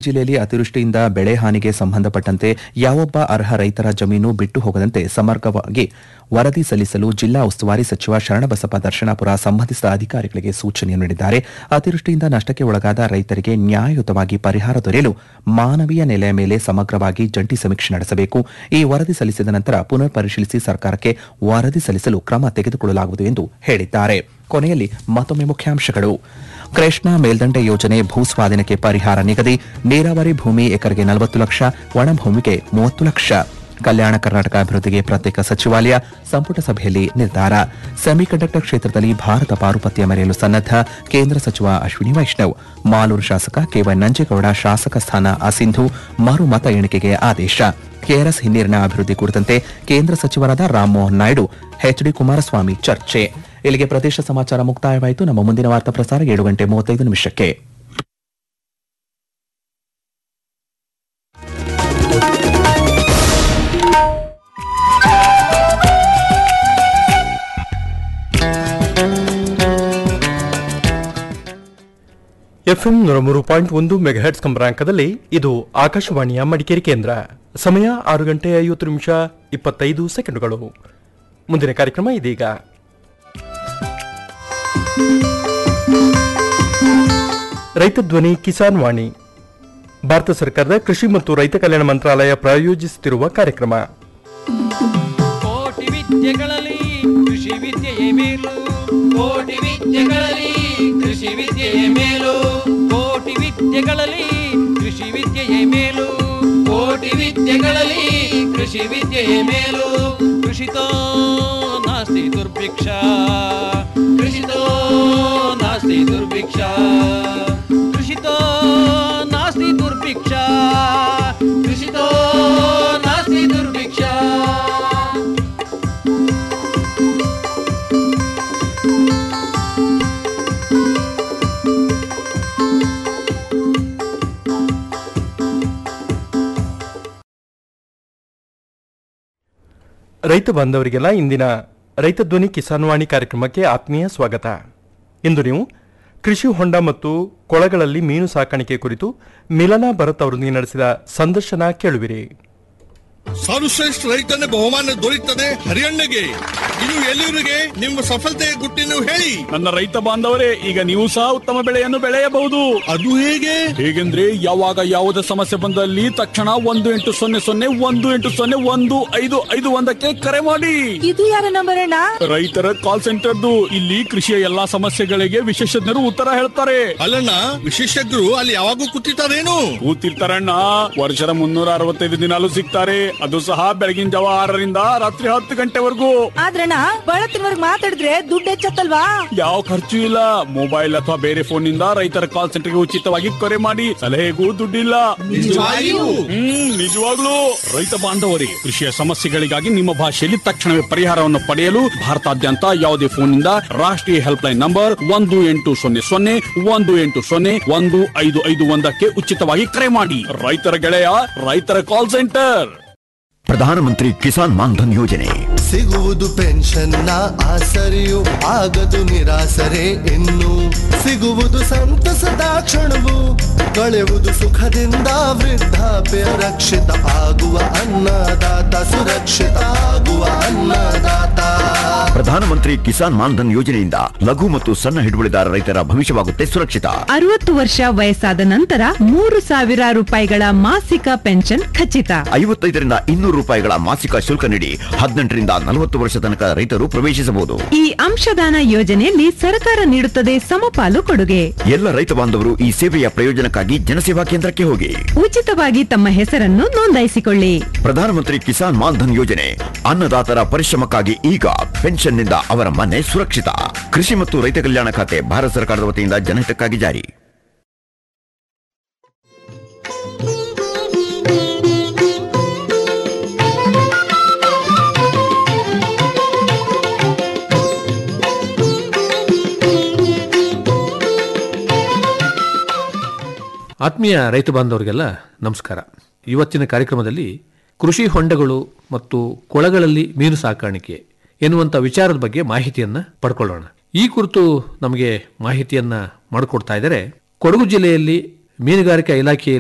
ಜಿಲ್ಲೆಯಲ್ಲಿ ಅತಿವೃಷ್ಟಿಯಿಂದ ಬೆಳೆ ಹಾನಿಗೆ ಸಂಬಂಧಪಟ್ಟಂತೆ ಯಾವೊಬ್ಬ ಅರ್ಹ ರೈತರ ಜಮೀನು ಬಿಟ್ಟು ಹೋಗದಂತೆ ಸಮಗ್ರವಾಗಿ ವರದಿ ಸಲ್ಲಿಸಲು ಜಿಲ್ಲಾ ಉಸ್ತುವಾರಿ ಸಚಿವ ಶರಣಬಸಪ್ಪ ದರ್ಶನಾಪುರ ಸಂಬಂಧಿಸಿದ ಅಧಿಕಾರಿಗಳಿಗೆ ಸೂಚನೆ ನೀಡಿದ್ದಾರೆ ಅತಿವೃಷ್ಟಿಯಿಂದ ನಷ್ಟಕ್ಕೆ ಒಳಗಾದ ರೈತರಿಗೆ ನ್ಯಾಯಯುತವಾಗಿ ಪರಿಹಾರ ದೊರೆಯಲು ಮಾನವೀಯ ನೆಲೆಯ ಮೇಲೆ ಸಮಗ್ರವಾಗಿ ಜಂಟಿ ಸಮೀಕ್ಷೆ ನಡೆಸಬೇಕು ಈ ವರದಿ ಸಲ್ಲಿಸಿದ ನಂತರ ಪುನರ್ ಪರಿಶೀಲಿಸಿ ಸರ್ಕಾರಕ್ಕೆ ವರದಿ ಸಲ್ಲಿಸಲು ಕ್ರಮ ತೆಗೆದುಕೊಳ್ಳಲಾಗುವುದು ಎಂದು ಹೇಳಿದ್ದಾರೆ ಕೊನೆಯಲ್ಲಿ ಮತ್ತೊಮ್ಮೆ ಮುಖ್ಯಾಂಶಗಳು ಕೃಷ್ಣಾ ಮೇಲ್ದಂಡೆ ಯೋಜನೆ ಭೂಸ್ವಾಧೀನಕ್ಕೆ ಪರಿಹಾರ ನಿಗದಿ ನೀರಾವರಿ ಭೂಮಿ ಎಕರೆಗೆ ನಲವತ್ತು ಲಕ್ಷ ಒಣಭೂಮಿಗೆ ಮೂವತ್ತು ಲಕ್ಷ ಕಲ್ಯಾಣ ಕರ್ನಾಟಕ ಅಭಿವೃದ್ಧಿಗೆ ಪ್ರತ್ಯೇಕ ಸಚಿವಾಲಯ ಸಂಪುಟ ಸಭೆಯಲ್ಲಿ ನಿರ್ಧಾರ ಸೆಮಿಕಂಡಕ್ಟರ್ ಕ್ಷೇತ್ರದಲ್ಲಿ ಭಾರತ ಪಾರುಪತ್ಯ ಮೆರೆಯಲು ಸನ್ನದ್ಧ ಕೇಂದ್ರ ಸಚಿವ ಅಶ್ವಿನಿ ವೈಷ್ಣವ್ ಮಾಲೂರು ಶಾಸಕ ಕೆವೈ ನಂಜೇಗೌಡ ಶಾಸಕ ಸ್ಥಾನ ಅಸಿಂಧು ಮರು ಮತ ಎಣಿಕೆಗೆ ಆದೇಶ ಕೆಆರ್ಎಸ್ ಹಿನ್ನೀರಿನ ಅಭಿವೃದ್ಧಿ ಕುರಿತಂತೆ ಕೇಂದ್ರ ಸಚಿವರಾದ ರಾಮಮೋಹನ್ ನಾಯ್ಡು ಎಚ್ಡಿ ಕುಮಾರಸ್ವಾಮಿ ಚರ್ಚೆ ಇಲ್ಲಿಗೆ ಪ್ರದೇಶ ಸಮಾಚಾರ ಮುಕ್ತಾಯವಾಯಿತು ನಮ್ಮ ಮುಂದಿನ ವಾರ್ತಾ ಪ್ರಸಾರ ಏಳು ಗಂಟೆ ಮೂವತ್ತೈದು ನಿಮಿಷಕ್ಕೆ ಎಫ್ಎಂ ನೂರ ಮೂರು ಪಾಯಿಂಟ್ ಒಂದು ಮೆಗಾಹೆಟ್ಸ್ ಕಂಬರಾಂಕದಲ್ಲಿ ಇದು ಆಕಾಶವಾಣಿಯ ಮಡಿಕೇರಿ ಕೇಂದ್ರ ಸಮಯ ಆರು ಗಂಟೆ ಐವತ್ತು ನಿಮಿಷ ಇಪ್ಪತ್ತೈದು ಸೆಕೆಂಡುಗಳು ಮುಂದಿನ ಕಾರ್ಯಕ್ರಮ ಇದೀಗ ರೈತ ಧ್ವನಿ ಕಿಸಾನ್ ವಾಣಿ ಭಾರತ ಸರ್ಕಾರದ ಕೃಷಿ ಮತ್ತು ರೈತ ಕಲ್ಯಾಣ ಮಂತ್ರಾಲಯ ಪ್ರಾಯೋಜಿಸುತ್ತಿರುವ ಕಾರ್ಯಕ್ರಮ ಕೋಟಿ ವಿದ್ಯೆಗಳಲ್ಲಿ ಕೃಷಿ ವಿದ್ಯೆಯೇ ಮೇಲು ಕೋಟಿ ವಿದ್ಯೆಗಳಲ್ಲಿ ಕೃಷಿ ವಿದ್ಯೆಯೇ ಮೇಲು ಕೋಟಿ ವಿದ್ಯೆಗಳಲ್ಲಿ ಕೃಷಿ ವಿದ್ಯೆಯೇ ಮೇಲು ಕೋಟಿ ವಿದ್ಯೆಗಳಲ್ಲಿ ಕೃಷಿ ವಿದ್ಯೆಯೇ ಮೇಲು ಕೃಷಿತೋ ನಾಸ್ತಿ ದುರ್ಭಿಕ್ಷ ಕೃಷಿತೋ ನಾಸ್ತಿ ದುರ್ಭಿಕ್ಷ ಕೃಷಿತೋ ನಾಸ್ತಿ ದುರ್ಭಿಕ್ಷ ಕೃಷಿತೋ ನಾಸ್ತಿ ದುರ್ಭಿಕ್ಷ ರೈತ ಬಾಂಧವರಿಗೆಲ್ಲ ಇಂದಿನ ರೈತ ಧ್ವನಿ ಕಿಸಾನ್ ವಾಣಿ ಕಾರ್ಯಕ್ರಮಕ್ಕೆ ಆತ್ಮೀಯ ಸ್ವಾಗತ ಇಂದು ನೀವು ಕೃಷಿ ಹೊಂಡ ಮತ್ತು ಕೊಳಗಳಲ್ಲಿ ಮೀನು ಸಾಕಾಣಿಕೆ ಕುರಿತು ಮಿಲನಾ ಭರತ್ ಅವರೊಂದಿಗೆ ನಡೆಸಿದ ಸಂದರ್ಶನ ಕೇಳುವಿರಿ ಸರ್ವಶ್ರೇಷ್ಠ ರೈತನ ಬಹುಮಾನ ದೊರೆಯುತ್ತದೆ ಹರಿಯಣ್ಣಗೆ ಇದು ಎಲ್ಲಿವರಿಗೆ ನಿಮ್ಮ ಸಫಲತೆಯ ಗುಟ್ಟಿನ ಹೇಳಿ ನನ್ನ ರೈತ ಬಾಂಧವರೇ ಈಗ ನೀವು ಸಹ ಉತ್ತಮ ಬೆಳೆಯನ್ನು ಬೆಳೆಯಬಹುದು ಅದು ಹೇಗೆ ಹೇಗೆಂದ್ರೆ ಯಾವಾಗ ಯಾವುದೇ ಸಮಸ್ಯೆ ಬಂದಲ್ಲಿ ತಕ್ಷಣ ಒಂದು ಎಂಟು ಸೊನ್ನೆ ಸೊನ್ನೆ ಒಂದು ಎಂಟು ಸೊನ್ನೆ ಒಂದು ಐದು ಐದು ಒಂದಕ್ಕೆ ಕರೆ ಮಾಡಿ ಇದು ಯಾರ ನಂಬರ್ ಅಣ್ಣ ರೈತರ ಕಾಲ್ ಸೆಂಟರ್ದು ಇಲ್ಲಿ ಕೃಷಿಯ ಎಲ್ಲಾ ಸಮಸ್ಯೆಗಳಿಗೆ ವಿಶೇಷಜ್ಞರು ಉತ್ತರ ಹೇಳ್ತಾರೆ ಅಲ್ಲಣ್ಣ ವಿಶೇಷಜ್ಞರು ಅಲ್ಲಿ ಯಾವಾಗೂ ಕೂತಿರ್ತಾರೇನು ಕೂತಿರ್ತಾರಣ್ಣ ವರ್ಷದ ಮುನ್ನೂರ ಅರವತ್ತೈದು ದಿನಾಲು ಸಿಗ್ತಾರೆ ಅದು ಸಹ ಬೆಳಗಿನ ಜಾವ ಆರರಿಂದ ರಾತ್ರಿ ಹತ್ತು ಗಂಟೆವರೆಗೂ ಆದ್ರಣ್ಣ ಬಳತ್ತಿನವರ್ಗ್ ಮಾತಾಡಿದ್ರೆ ದುಡ್ಡು ಹೆಚ್ಚತ್ತಲ್ವಾ ಯಾವ ಖರ್ಚು ಇಲ್ಲ ಮೊಬೈಲ್ ಅಥವಾ ಬೇರೆ ಫೋನ್ ನಿಂದ ರೈತರ ಕಾಲ್ ಸೆಂಟರ್ಗೆ ಉಚಿತವಾಗಿ ಕರೆ ಮಾಡಿ ಸಲಹೆಗೂ ದುಡ್ಡಿಲ್ಲ ನಿಜವಾಗಿಯೂ? ಹ್ಮ್ ನಿಜವಾಗ್ಲೂ ರೈತ ಬಾಂಧವರೇ ಕೃಷಿಯ ಸಮಸ್ಯೆಗಳಿಗಾಗಿ ನಿಮ್ಮ ಭಾಷೆಯಲ್ಲಿ ತಕ್ಷಣವೇ ಪರಿಹಾರವನ್ನು ಪಡೆಯಲು ಭಾರತಾದ್ಯಂತ ಯಾವುದೇ ಫೋನ್ ನಿಂದ ರಾಷ್ಟ್ರೀಯ ಹೆಲ್ಪ್ ಲೈನ್ ನಂಬರ್ ಒಂದು ಎಂಟು ಸೊನ್ನೆ ಸೊನ್ನೆ ಒಂದು ಎಂಟು ಸೊನ್ನೆ ಒಂದು ಐದು ಐದು ಒಂದಕ್ಕೆ ಉಚಿತವಾಗಿ ಕರೆ ಮಾಡಿ ರೈತರ ಗೆಳೆಯ ರೈತರ ಕಾಲ್ ಸೆಂಟರ್ ಪ್ರಧಾನಮಂತ್ರಿ ಕಿಸಾನ್ ಮಾನ್ಧನ್ ಯೋಜನೆ ಸಿಗುವುದು ಪೆನ್ಷನ್ನ ಆಸರೆಯು ಆಗದು ನಿರಾಸರೆ ಇನ್ನು ಸಿಗುವುದು ಸಂತಸದ ಕ್ಷಣವು ಕಳೆಯುವುದು ಸುಖದಿಂದ ವೃದ್ಧಾಪ್ಯ ರಕ್ಷಿತ ಆಗುವ ಅನ್ನದಾತ ಸುರಕ್ಷಿತ ಆಗುವ ಅನ್ನದಾತ ಪ್ರಧಾನಮಂತ್ರಿ ಕಿಸಾನ್ ಮಾನ್ಧನ್ ಯೋಜನೆಯಿಂದ ಲಘು ಮತ್ತು ಸಣ್ಣ ಹಿಡುವಳಿದಾರ ರೈತರ ಭವಿಷ್ಯವಾಗುತ್ತೆ ಸುರಕ್ಷಿತ ಅರವತ್ತು ವರ್ಷ ವಯಸ್ಸಾದ ನಂತರ ಮೂರು ಸಾವಿರ ರೂಪಾಯಿಗಳ ಮಾಸಿಕ ಪೆನ್ಷನ್ ಖಚಿತ ಐವತ್ತೈದರಿಂದ ಇನ್ನೂರು ರೂಪಾಯಿಗಳ ಮಾಸಿಕ ಶುಲ್ಕ ನೀಡಿ ಹದಿನೆಂಟರಿಂದ ನಲವತ್ತು ವರ್ಷ ತನಕ ರೈತರು ಪ್ರವೇಶಿಸಬಹುದು ಈ ಅಂಶದಾನ ಯೋಜನೆಯಲ್ಲಿ ಸರ್ಕಾರ ನೀಡುತ್ತದೆ ಸಮಪಾಲು ಕೊಡುಗೆ ಎಲ್ಲ ರೈತ ಬಾಂಧವರು ಈ ಸೇವೆಯ ಪ್ರಯೋಜನಕ್ಕಾಗಿ ಜನಸೇವಾ ಕೇಂದ್ರಕ್ಕೆ ಹೋಗಿ ಉಚಿತವಾಗಿ ತಮ್ಮ ಹೆಸರನ್ನು ನೋಂದಾಯಿಸಿಕೊಳ್ಳಿ ಪ್ರಧಾನಮಂತ್ರಿ ಕಿಸಾನ್ ಮಾನ್ಧನ್ ಯೋಜನೆ ಅನ್ನದಾತರ ಪರಿಶ್ರಮಕ್ಕಾಗಿ ಈಗ ಪೆನ್ಷನ್ನಿಂದ ಅವರ ಮನೆ ಸುರಕ್ಷಿತ ಕೃಷಿ ಮತ್ತು ರೈತ ಕಲ್ಯಾಣ ಖಾತೆ ಭಾರತ ಸರ್ಕಾರದ ವತಿಯಿಂದ ಜನಹಿತಕ್ಕಾಗಿ ಜಾರಿ ಆತ್ಮೀಯ ರೈತ ಬಾಂಧವರಿಗೆಲ್ಲ ನಮಸ್ಕಾರ ಇವತ್ತಿನ ಕಾರ್ಯಕ್ರಮದಲ್ಲಿ ಕೃಷಿ ಹೊಂಡಗಳು ಮತ್ತು ಕೊಳಗಳಲ್ಲಿ ಮೀನು ಸಾಕಾಣಿಕೆ ಎನ್ನುವಂಥ ವಿಚಾರದ ಬಗ್ಗೆ ಮಾಹಿತಿಯನ್ನು ಪಡ್ಕೊಳ್ಳೋಣ ಈ ಕುರಿತು ನಮಗೆ ಮಾಹಿತಿಯನ್ನು ಮಾಡಿಕೊಡ್ತಾ ಇದ್ದಾರೆ ಕೊಡಗು ಜಿಲ್ಲೆಯಲ್ಲಿ ಮೀನುಗಾರಿಕಾ ಇಲಾಖೆಯಲ್ಲಿ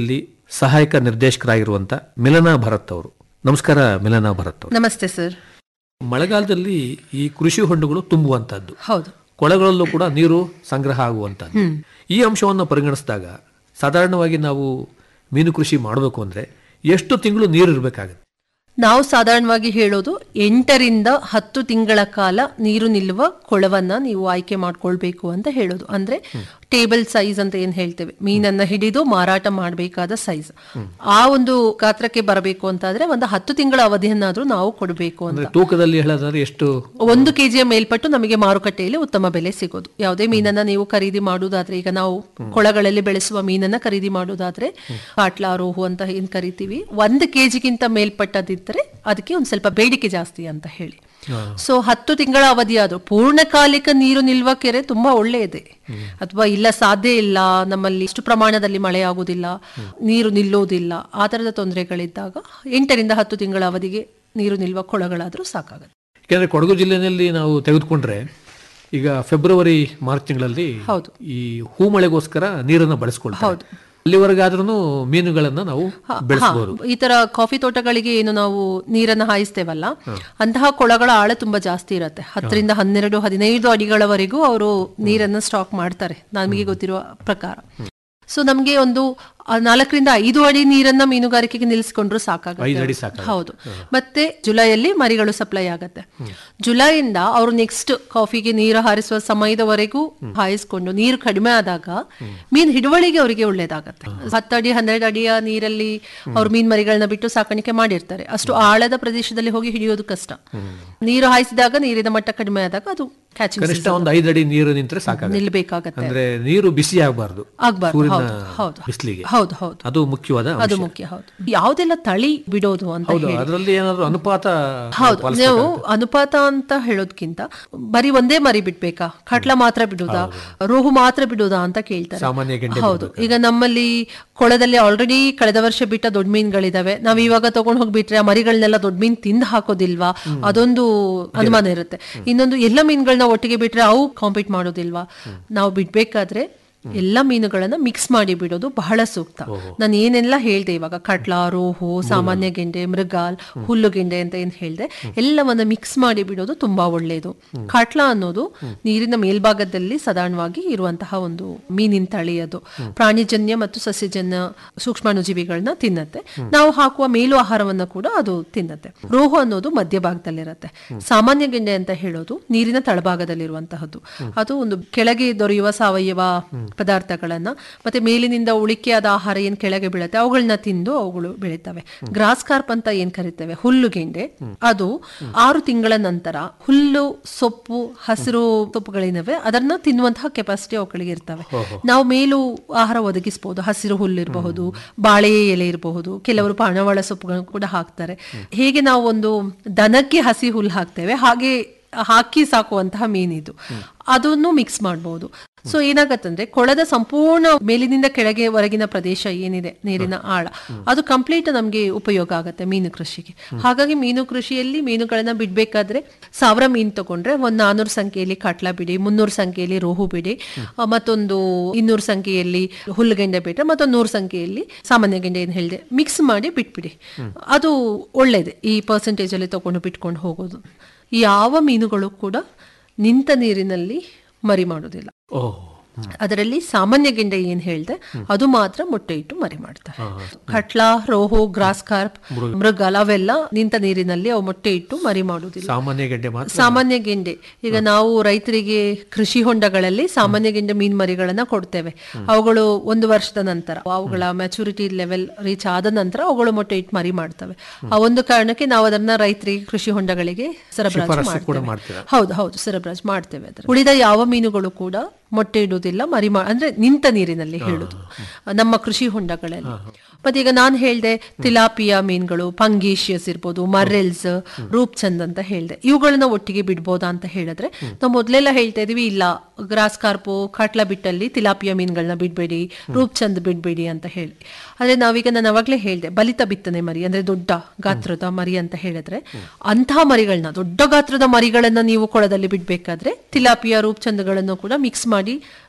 ಸಹಾಯಕ ನಿರ್ದೇಶಕರಾಗಿರುವಂತ ಮಿಲನಾ ಭರತ್ ಅವರು ನಮಸ್ಕಾರ ಮಿಲನಾ ಭರತ್ ಅವರು ನಮಸ್ತೆ ಸರ್ ಮಳೆಗಾಲದಲ್ಲಿ ಈ ಕೃಷಿ ಹೊಂಡಗಳು ತುಂಬುವಂತದ್ದು ಹೌದು ಕೊಳಗಳಲ್ಲೂ ಕೂಡ ನೀರು ಸಂಗ್ರಹ ಆಗುವಂತದ್ದು ಈ ಅಂಶವನ್ನು ಪರಿಗಣಿಸಿದಾಗ ಸಾಧಾರಣವಾಗಿ ನಾವು ಮೀನು ಕೃಷಿ ಮಾಡಬೇಕು ಅಂದ್ರೆ ಎಷ್ಟು ತಿಂಗಳು ನೀರು ಇರಬೇಕಾಗುತ್ತೆ ನಾವು ಸಾಧಾರಣವಾಗಿ ಹೇಳೋದು ಎಂಟರಿಂದ ಹತ್ತು ತಿಂಗಳ ಕಾಲ ನೀರು ನಿಲ್ಲುವ ಕೊಳವನ್ನ ನೀವು ಆಯ್ಕೆ ಮಾಡ್ಕೊಳ್ಬೇಕು ಅಂತ ಹೇಳೋದು ಅಂದ್ರೆ ಟೇಬಲ್ ಸೈಜ್ ಅಂತ ಏನ್ ಹೇಳ್ತೇವೆ ಮೀನನ್ನ ಹಿಡಿದು ಮಾರಾಟ ಮಾಡಬೇಕಾದ ಸೈಜ್ ಆ ಒಂದು ಗಾತ್ರಕ್ಕೆ ಬರಬೇಕು ಅಂತಾದ್ರೆ ಒಂದು ಹತ್ತು ತಿಂಗಳ ಅವಧಿಯನ್ನಾದ್ರೂ ನಾವು ಕೊಡಬೇಕು ಅಂತ ಅಂದ್ರೆ ತೂಕದಲ್ಲಿ ಹೇಳೋದಾದ್ರೆ ಎಷ್ಟು ಒಂದು ಕೆಜಿಯ ಮೇಲ್ಪಟ್ಟು ನಮಗೆ ಮಾರುಕಟ್ಟೆಯಲ್ಲಿ ಉತ್ತಮ ಬೆಲೆ ಸಿಗೋದು ಯಾವುದೇ ಮೀನನ್ನ ನೀವು ಖರೀದಿ ಮಾಡುವುದಾದ್ರೆ ಈಗ ನಾವು ಕೊಳಗಳಲ್ಲಿ ಬೆಳೆಸುವ ಮೀನನ್ನ ಖರೀದಿ ಮಾಡುವುದಾದ್ರೆ ಪಾಟ್ಲಾ ರೋಹು ಅಂತ ಏನ್ ಕರಿತೀವಿ ಒಂದು ಕೆಜಿಗಿಂತ ಮೇಲ್ಪಟ್ಟದಿದ್ದರೆ ಅದಕ್ಕೆ ಒಂದ್ ಸ್ವಲ್ಪ ಬೇಡಿಕೆ ಜಾಸ್ತಿ ಅಂತ ಹೇಳಿ ಸೊ ಹತ್ತು ತಿಂಗಳ ಅವಧಿ ಅದು ಪೂರ್ಣಕಾಲಿಕ ನೀರು ನಿಲ್ವ ಕೆರೆ ತುಂಬಾ ಒಳ್ಳೆಯದೇ ಅಥವಾ ಇಲ್ಲ ಸಾಧ್ಯ ಇಲ್ಲ ನಮ್ಮಲ್ಲಿ ಇಷ್ಟು ಪ್ರಮಾಣದಲ್ಲಿ ಮಳೆ ಆಗುದಿಲ್ಲ ನೀರು ನಿಲ್ಲೋದಿಲ್ಲ ಆ ತರದ ತೊಂದರೆಗಳಿದ್ದಾಗ ಎಂಟರಿಂದ ಹತ್ತು ತಿಂಗಳ ಅವಧಿಗೆ ನೀರು ನಿಲ್ಲುವ ಕೊಳಗಳಾದ್ರೂ ಸಾಕಾಗುತ್ತೆ ಯಾಕಂದ್ರೆ ಕೊಡಗು ಜಿಲ್ಲೆಯಲ್ಲಿ ನಾವು ತೆಗೆದುಕೊಂಡ್ರೆ ಈಗ ಫೆಬ್ರವರಿ ಮಾರ್ಚ್ ತಿಂಗಳಲ್ಲಿ ಹೌದು. ಈ ಹೂಮಳೆಗೋಸ್ಕರ ನೀರನ್ನ ಬಳಸ್ಕೊಳ್ತಾರೆ ಅಲ್ಲಿವರೆಗಾದ್ರೂ ಮೀನುಗಳನ್ನ ನಾವು ಬೆಳೆಸಬಹುದು ಹಾ, ಈ ತರ ಕಾಫಿ ತೋಟಗಳಿಗೆ ಏನು ನಾವು ನೀರನ್ನ ಹಾಯಿಸ್ತೇವಲ್ಲ ಅಂತಹ ಕೊಳಗಳ ಆಳ ತುಂಬಾ ಜಾಸ್ತಿ ಇರುತ್ತೆ ಹತ್ತರಿಂದ ಹನ್ನೆರಡು ಹದಿನೈದು ಅಡಿಗಳವರೆಗೂ ಅವರು ನೀರನ್ನ ಸ್ಟಾಕ್ ಮಾಡ್ತಾರೆ ನಮಗೆ ಗೊತ್ತಿರುವ ಪ್ರಕಾರ ಸೊ ನಮ್ಗೆ ಒಂದು ಆ ನಾಲ್ಕರಿಂದ ಐದು ಅಡಿ ನೀರನ್ನ ಮೀನುಗಾರಿಕೆಗೆ ನಿಲ್ಲಿಸ್ಕೊಂಡ್ರು ಐದು ಸಾಕಾಗುತ್ತೆ ಅಡಿ ಸಾಕಾಗುತ್ತೆ. ಹೌದು ಮತ್ತೆ ಜುಲೈಯಲ್ಲಿ ಮರಿಗಳು ಸಪ್ಲೈ ಆಗತ್ತೆ ಜುಲೈಯಿಂದ ಅವರು ನೆಕ್ಸ್ಟ್ ಕಾಫಿಗೆ ನೀರು ಹಾರಿಸುವ ಸಮಯದವರೆಗೂ ಹಾಯಿಸ್ಕೊಂಡು ನೀರು ಕಡಿಮೆ ಆದಾಗ ಮೀನ್ ಹಿಡುವಳಿಗೆ ಅವರಿಗೆ ಒಳ್ಳೇದಾಗತ್ತೆ ಹತ್ತಡಿ ಹನ್ನೆರಡು ಅಡಿಯ ನೀರಲ್ಲಿ ಅವ್ರು ಮೀನ್ ಮರಿಗಳನ್ನ ಬಿಟ್ಟು ಸಾಕಾಣಿಕೆ ಮಾಡಿರ್ತಾರೆ ಅಷ್ಟು ಆಳದ ಪ್ರದೇಶದಲ್ಲಿ ಹೋಗಿ ಹಿಡಿಯೋದು ಕಷ್ಟ ನೀರು ಹಾಯಿಸಿದಾಗ ನೀರಿನ ಮಟ್ಟ ಕಡಿಮೆ ಆದಾಗ ಅದು ಕ್ಯಾಚಿಂಗ್ ಕನಿಷ್ಠ ಒಂದು ಐದು ಅಡಿ ನೀರು ನಿಂತ್ರೆ ಸಾಕಾಗುತ್ತೆ ನಿಲ್ಬೇಕಾಗತ್ತೆ ಅಂದ್ರೆ ನೀರು ಬಿಸಿ ಆಗಬಾರ್ದು ಆಗ್ಬಾರ್ದು ಸೂರ್ಯನ ಹೌದು ಹೌದು ಬಿಸಿಲಿಗೆ ಹೌದು ಹೌದು ಅದು ಮುಖ್ಯವಾದ ಅದು ಅಂಶ. ಮುಖ್ಯ ಹೌದು ಯಾವ್ದೆಲ್ಲ ತಳಿ ಬಿಡೋದು ಅಂತ ಹೌದು ಹೇಳಿ ಅದರಲ್ಲಿ ಏನಾದ್ರು ಅನುಪಾತ ಹೌದು ಪಾಲಿಸ್ಬೇಕಾಗುತ್ತೆ. ನೀವು ಅನುಪಾತ ಅಂತ ಹೇಳೋದ್ಕಿಂತ ಬರೀ ಒಂದೇ ಮರಿ ಬಿಡ್ಬೇಕಾ ಕಟ್ಲ ಮಾತ್ರ ಬಿಡುದಾ ರೋಹು ಮಾತ್ರ ಬಿಡುದಾ ಅಂತ ಕೇಳ್ತಾರೆ ಸಾಮಾನ್ಯ ಗೆಂಡೆ ಹೌದು ಈಗ ನಮ್ಮಲ್ಲಿ ಕೊಳದಲ್ಲಿ ಆಲ್ರೆಡಿ ಕಳೆದ ವರ್ಷ ಬಿಟ್ಟ ದೊಡ್ಡ ಮೀನುಗಳಿದಾವೆ ನಾವ್ ಇವಾಗ ತಗೊಂಡ್ ಹೋಗ್ಬಿಟ್ರೆ ಆ ಮರಿಗಳನ್ನೆಲ್ಲ ದೊಡ್ಡ ಮೀನ್ ತಿಂದು ಹಾಕೋದಿಲ್ವಾ ಅದೊಂದು ಅನುಮಾನ ಇರುತ್ತೆ ಇನ್ನೊಂದು ಎಲ್ಲ ಮೀನುಗಳನ್ನ ಒಟ್ಟಿಗೆ ಬಿಟ್ರೆ ಅವು ಕಾಂಪೀಟ್ ಮಾಡೋದಿಲ್ವಾ ನಾವು ಬಿಡ್ಬೇಕಾದ್ರೆ ಎಲ್ಲ ಮೀನುಗಳನ್ನ ಮಿಕ್ಸ್ ಮಾಡಿ ಬಿಡೋದು ಬಹಳ ಸೂಕ್ತ ನಾನು ಏನೆಲ್ಲ ಹೇಳ್ದೆ ಇವಾಗ ಕಟ್ಲ ರೋಹು ಸಾಮಾನ್ಯ ಗೆಂಡೆ ಮೃಗಾಲ್ ಹುಲ್ಲು ಗೆಂಡೆ ಅಂತ ಏನ್ ಹೇಳ್ದೆ ಎಲ್ಲವನ್ನ ಮಿಕ್ಸ್ ಮಾಡಿ ಬಿಡೋದು ತುಂಬಾ ಒಳ್ಳೆಯದು ಕಟ್ಲ ಅನ್ನೋದು ನೀರಿನ ಮೇಲ್ಭಾಗದಲ್ಲಿ ಸಾಧಾರಣವಾಗಿ ಇರುವಂತಹ ಒಂದು ಮೀನಿನ ತಳಿ ಅದು ಪ್ರಾಣಿಜನ್ಯ ಮತ್ತು ಸಸ್ಯಜನ್ಯ ಸೂಕ್ಷ್ಮಾಣುಜೀವಿಗಳನ್ನ ತಿನ್ನತ್ತೆ ನಾವು ಹಾಕುವ ಮೇಲು ಆಹಾರವನ್ನ ಕೂಡ ಅದು ತಿನ್ನತ್ತೆ ರೋಹು ಅನ್ನೋದು ಮಧ್ಯಭಾಗದಲ್ಲಿರುತ್ತೆ ಸಾಮಾನ್ಯ ಗೆಂಡೆ ಅಂತ ಹೇಳೋದು ನೀರಿನ ತಳಭಾಗದಲ್ಲಿರುವಂತಹದ್ದು ಅದು ಒಂದು ಕೆಳಗೆ ದೊರೆಯುವ ಸಾವಯವ ಪದಾರ್ಥಗಳನ್ನ ಮತ್ತೆ ಮೇಲಿನಿಂದ ಉಳಿಕೆಯಾದ ಆಹಾರ ಏನ್ ಕೆಳಗೆ ಬೀಳುತ್ತೆ ಅವುಗಳನ್ನ ತಿಂದು ಅವುಗಳು ಬೆಳೀತವೆ ಗ್ರಾಸ್ ಕಾರ್ಪ್ ಅಂತ ಏನ್ ಕರಿತೇವೆ ಹುಲ್ಲು ಗೆಂಡೆ ಅದು ಆರು ತಿಂಗಳ ನಂತರ ಹುಲ್ಲು ಸೊಪ್ಪು ಹಸಿರು ಸೊಪ್ಪುಗಳೇನವೆ ಅದನ್ನ ತಿನ್ನುವಂತಹ ಕೆಪಾಸಿಟಿ ಅವುಗಳಿಗೆ ಇರ್ತವೆ ನಾವು ಮೇಲು ಆಹಾರ ಒದಗಿಸಬಹುದು ಹಸಿರು ಹುಲ್ಲು ಇರಬಹುದು ಬಾಳೆ ಎಲೆ ಇರಬಹುದು ಕೆಲವರು ಪಾನವಾಳ ಸೊಪ್ಪುಗಳನ್ನು ಕೂಡ ಹಾಕ್ತಾರೆ ಹೇಗೆ ನಾವು ಒಂದು ದನಕ್ಕೆ ಹಸಿ ಹುಲ್ಲು ಹಾಕ್ತೇವೆ ಹಾಗೆ ಹಾಕಿ ಸಾಕುವಂತಹ ಮೀನಿದು ಅದನ್ನು ಮಿಕ್ಸ್ ಮಾಡಬಹುದು ಸೊ ಏನಾಗತ್ತಂದ್ರೆ ಕೊಳದ ಸಂಪೂರ್ಣ ಮೇಲಿನಿಂದ ಕೆಳಗೆ ಹೊರಗಿನ ಪ್ರದೇಶ ಏನಿದೆ ನೀರಿನ ಆಳ ಅದು ಕಂಪ್ಲೀಟ್ ನಮ್ಗೆ ಉಪಯೋಗ ಆಗತ್ತೆ ಮೀನು ಕೃಷಿಗೆ ಹಾಗಾಗಿ ಮೀನು ಕೃಷಿಯಲ್ಲಿ ಮೀನುಗಳನ್ನ ಬಿಡ್ಬೇಕಾದ್ರೆ ಸಾವಿರ ಮೀನು ತಗೊಂಡ್ರೆ ಒಂದ್ ನಾನೂರು ಸಂಖ್ಯೆಯಲ್ಲಿ ಕಾಟ್ಲಾ ಬಿಡಿ ಮುನ್ನೂರು ಸಂಖ್ಯೆಯಲ್ಲಿ ರೋಹು ಬಿಡಿ ಆ, ಮತ್ತೊಂದು ಇನ್ನೂರು ಸಂಖ್ಯೆಯಲ್ಲಿ ಹುಲ್ಲುಗೆಂಡೆ ಬಿಟ್ರೆ ಮತ್ತೊಂದು ನೂರು ಸಂಖ್ಯೆಯಲ್ಲಿ ಸಾಮಾನ್ಯ ಗೆಂಡೆ ಏನ್ ಹೇಳಿದೆ ಮಿಕ್ಸ್ ಮಾಡಿ ಬಿಟ್ಬಿಡಿ ಅದು ಒಳ್ಳೇದೆ ಈ ಪರ್ಸೆಂಟೇಜ್ ಅಲ್ಲಿ ತಗೊಂಡು ಬಿಟ್ಕೊಂಡು ಹೋಗೋದು ಯಾವ ಮೀನುಗಳು ಕೂಡ ನಿಂತ ನೀರಿನಲ್ಲಿ ಮರಿ ಮಾಡೋದಿಲ್ಲ ಓ ಅದರಲ್ಲಿ ಸಾಮಾನ್ಯ ಗೆಂಡೆ ಏನ್ ಹೇಳ್ದೆ ಅದು ಮಾತ್ರ ಮೊಟ್ಟೆ ಇಟ್ಟು ಮರಿ ಮಾಡ್ತಾರೆ ಕಟ್ಲಾ ರೋಹು ಗ್ರಾಸ್ ಕಾರ್ಪ್ ಮೃಗಾಲ್ ಅವೆಲ್ಲ ನಿಂತ ನೀರಿನಲ್ಲಿ ಅವು ಮೊಟ್ಟೆ ಇಟ್ಟು ಮರಿ ಮಾಡುವುದಿಲ್ಲ ಸಾಮಾನ್ಯ ಗೆಡ್ಡೆ ಮಾತ್ರ ಸಾಮಾನ್ಯ ಗೆಂಡೆ ಈಗ ನಾವು ರೈತರಿಗೆ ಕೃಷಿ ಹೊಂಡಗಳಲ್ಲಿ ಸಾಮಾನ್ಯ ಗೆಂಡೆ ಮೀನ್ ಮರಿಗಳನ್ನ ಕೊಡ್ತೇವೆ ಅವುಗಳು ಒಂದು ವರ್ಷದ ನಂತರ ಅವುಗಳ ಮ್ಯಾಚುರಿಟಿ ಲೆವೆಲ್ ರೀಚ್ ಆದ ನಂತರ ಅವುಗಳು ಮೊಟ್ಟೆ ಇಟ್ಟು ಮರಿ ಮಾಡ್ತವೆ ಆ ಒಂದು ಕಾರಣಕ್ಕೆ ನಾವು ಅದನ್ನ ರೈತರಿಗೆ ಕೃಷಿ ಹೊಂಡಗಳಿಗೆ ಸರಬರಾಜು ಶಿಫಾರಸು ಕೂಡ ಮಾಡ್ತೇವೆ ಮಾಡ್ತೀರಾ? ಹೌದು ಹೌದು ಸರಬರಾಜು ಮಾಡ್ತೇವೆ ಅದರ ಉಳಿದ ಯಾವ ಮೀನುಗಳು ಕೂಡ ಮೊಟ್ಟೆ ಇಡುವುದಿಲ್ಲ ಮರಿ ಮಾ ಅಂದ್ರೆ ನಿಂತ ನೀರಿನಲ್ಲಿ ಹೇಳುದು ನಮ್ಮ ಕೃಷಿ ಹೊಂಡಗಳಲ್ಲಿ ಮತ್ತೆ ಈಗ ನಾನು ಹೇಳ್ದೆ ತಿಲಾಪಿಯಾ ಮೀನುಗಳು ಪಂಗೀಶಿಯಸ್ ಇರ್ಬೋದು ಮರ್ರೆಲ್ಸ್ ರೂಪ್ಚಂದ್ ಅಂತ ಹೇಳ್ದೆ ಇವುಗಳನ್ನ ಒಟ್ಟಿಗೆ ಬಿಡ್ಬೋದಾ ಅಂತ ಹೇಳಿದ್ರೆ ನಾವು ಮೊದ್ಲೆಲ್ಲ ಹೇಳ್ತಾ ಇದೀವಿ ಇಲ್ಲ ಗ್ರಾಸ್ ಕಾರ್ಪು ಕಾಟ್ಲಾ ಬಿಟ್ಟಲ್ಲಿ ತಿಲಾಪಿಯಾ ಮೀನುಗಳನ್ನ ಬಿಡ್ಬೇಡಿ ರೂಪ್ಚಂದ್ ಬಿಡ್ಬೇಡಿ ಅಂತ ಹೇಳಿ ಆದ್ರೆ ನಾವೀಗ ನಾನು ಅವಾಗ್ಲೇ ಹೇಳ್ದೆ ಬಲಿತ ಬಿತ್ತನೆ ಮರಿ ಅಂದ್ರೆ ದೊಡ್ಡ ಗಾತ್ರದ ಮರಿ ಅಂತ ಹೇಳಿದ್ರೆ ಅಂತಹ ಮರಿಗಳನ್ನ ದೊಡ್ಡ ಗಾತ್ರದ ಮರಿಗಳನ್ನ ನೀವು ಕೊಳದಲ್ಲಿ ಬಿಡ್ಬೇಕಾದ್ರೆ ತಿಲಾಪಿಯಾ ರೂಪ್ಚಂದ್ಗಳನ್ನು ಕೂಡ ಮಿಕ್ಸ್ ಮಾಡಿ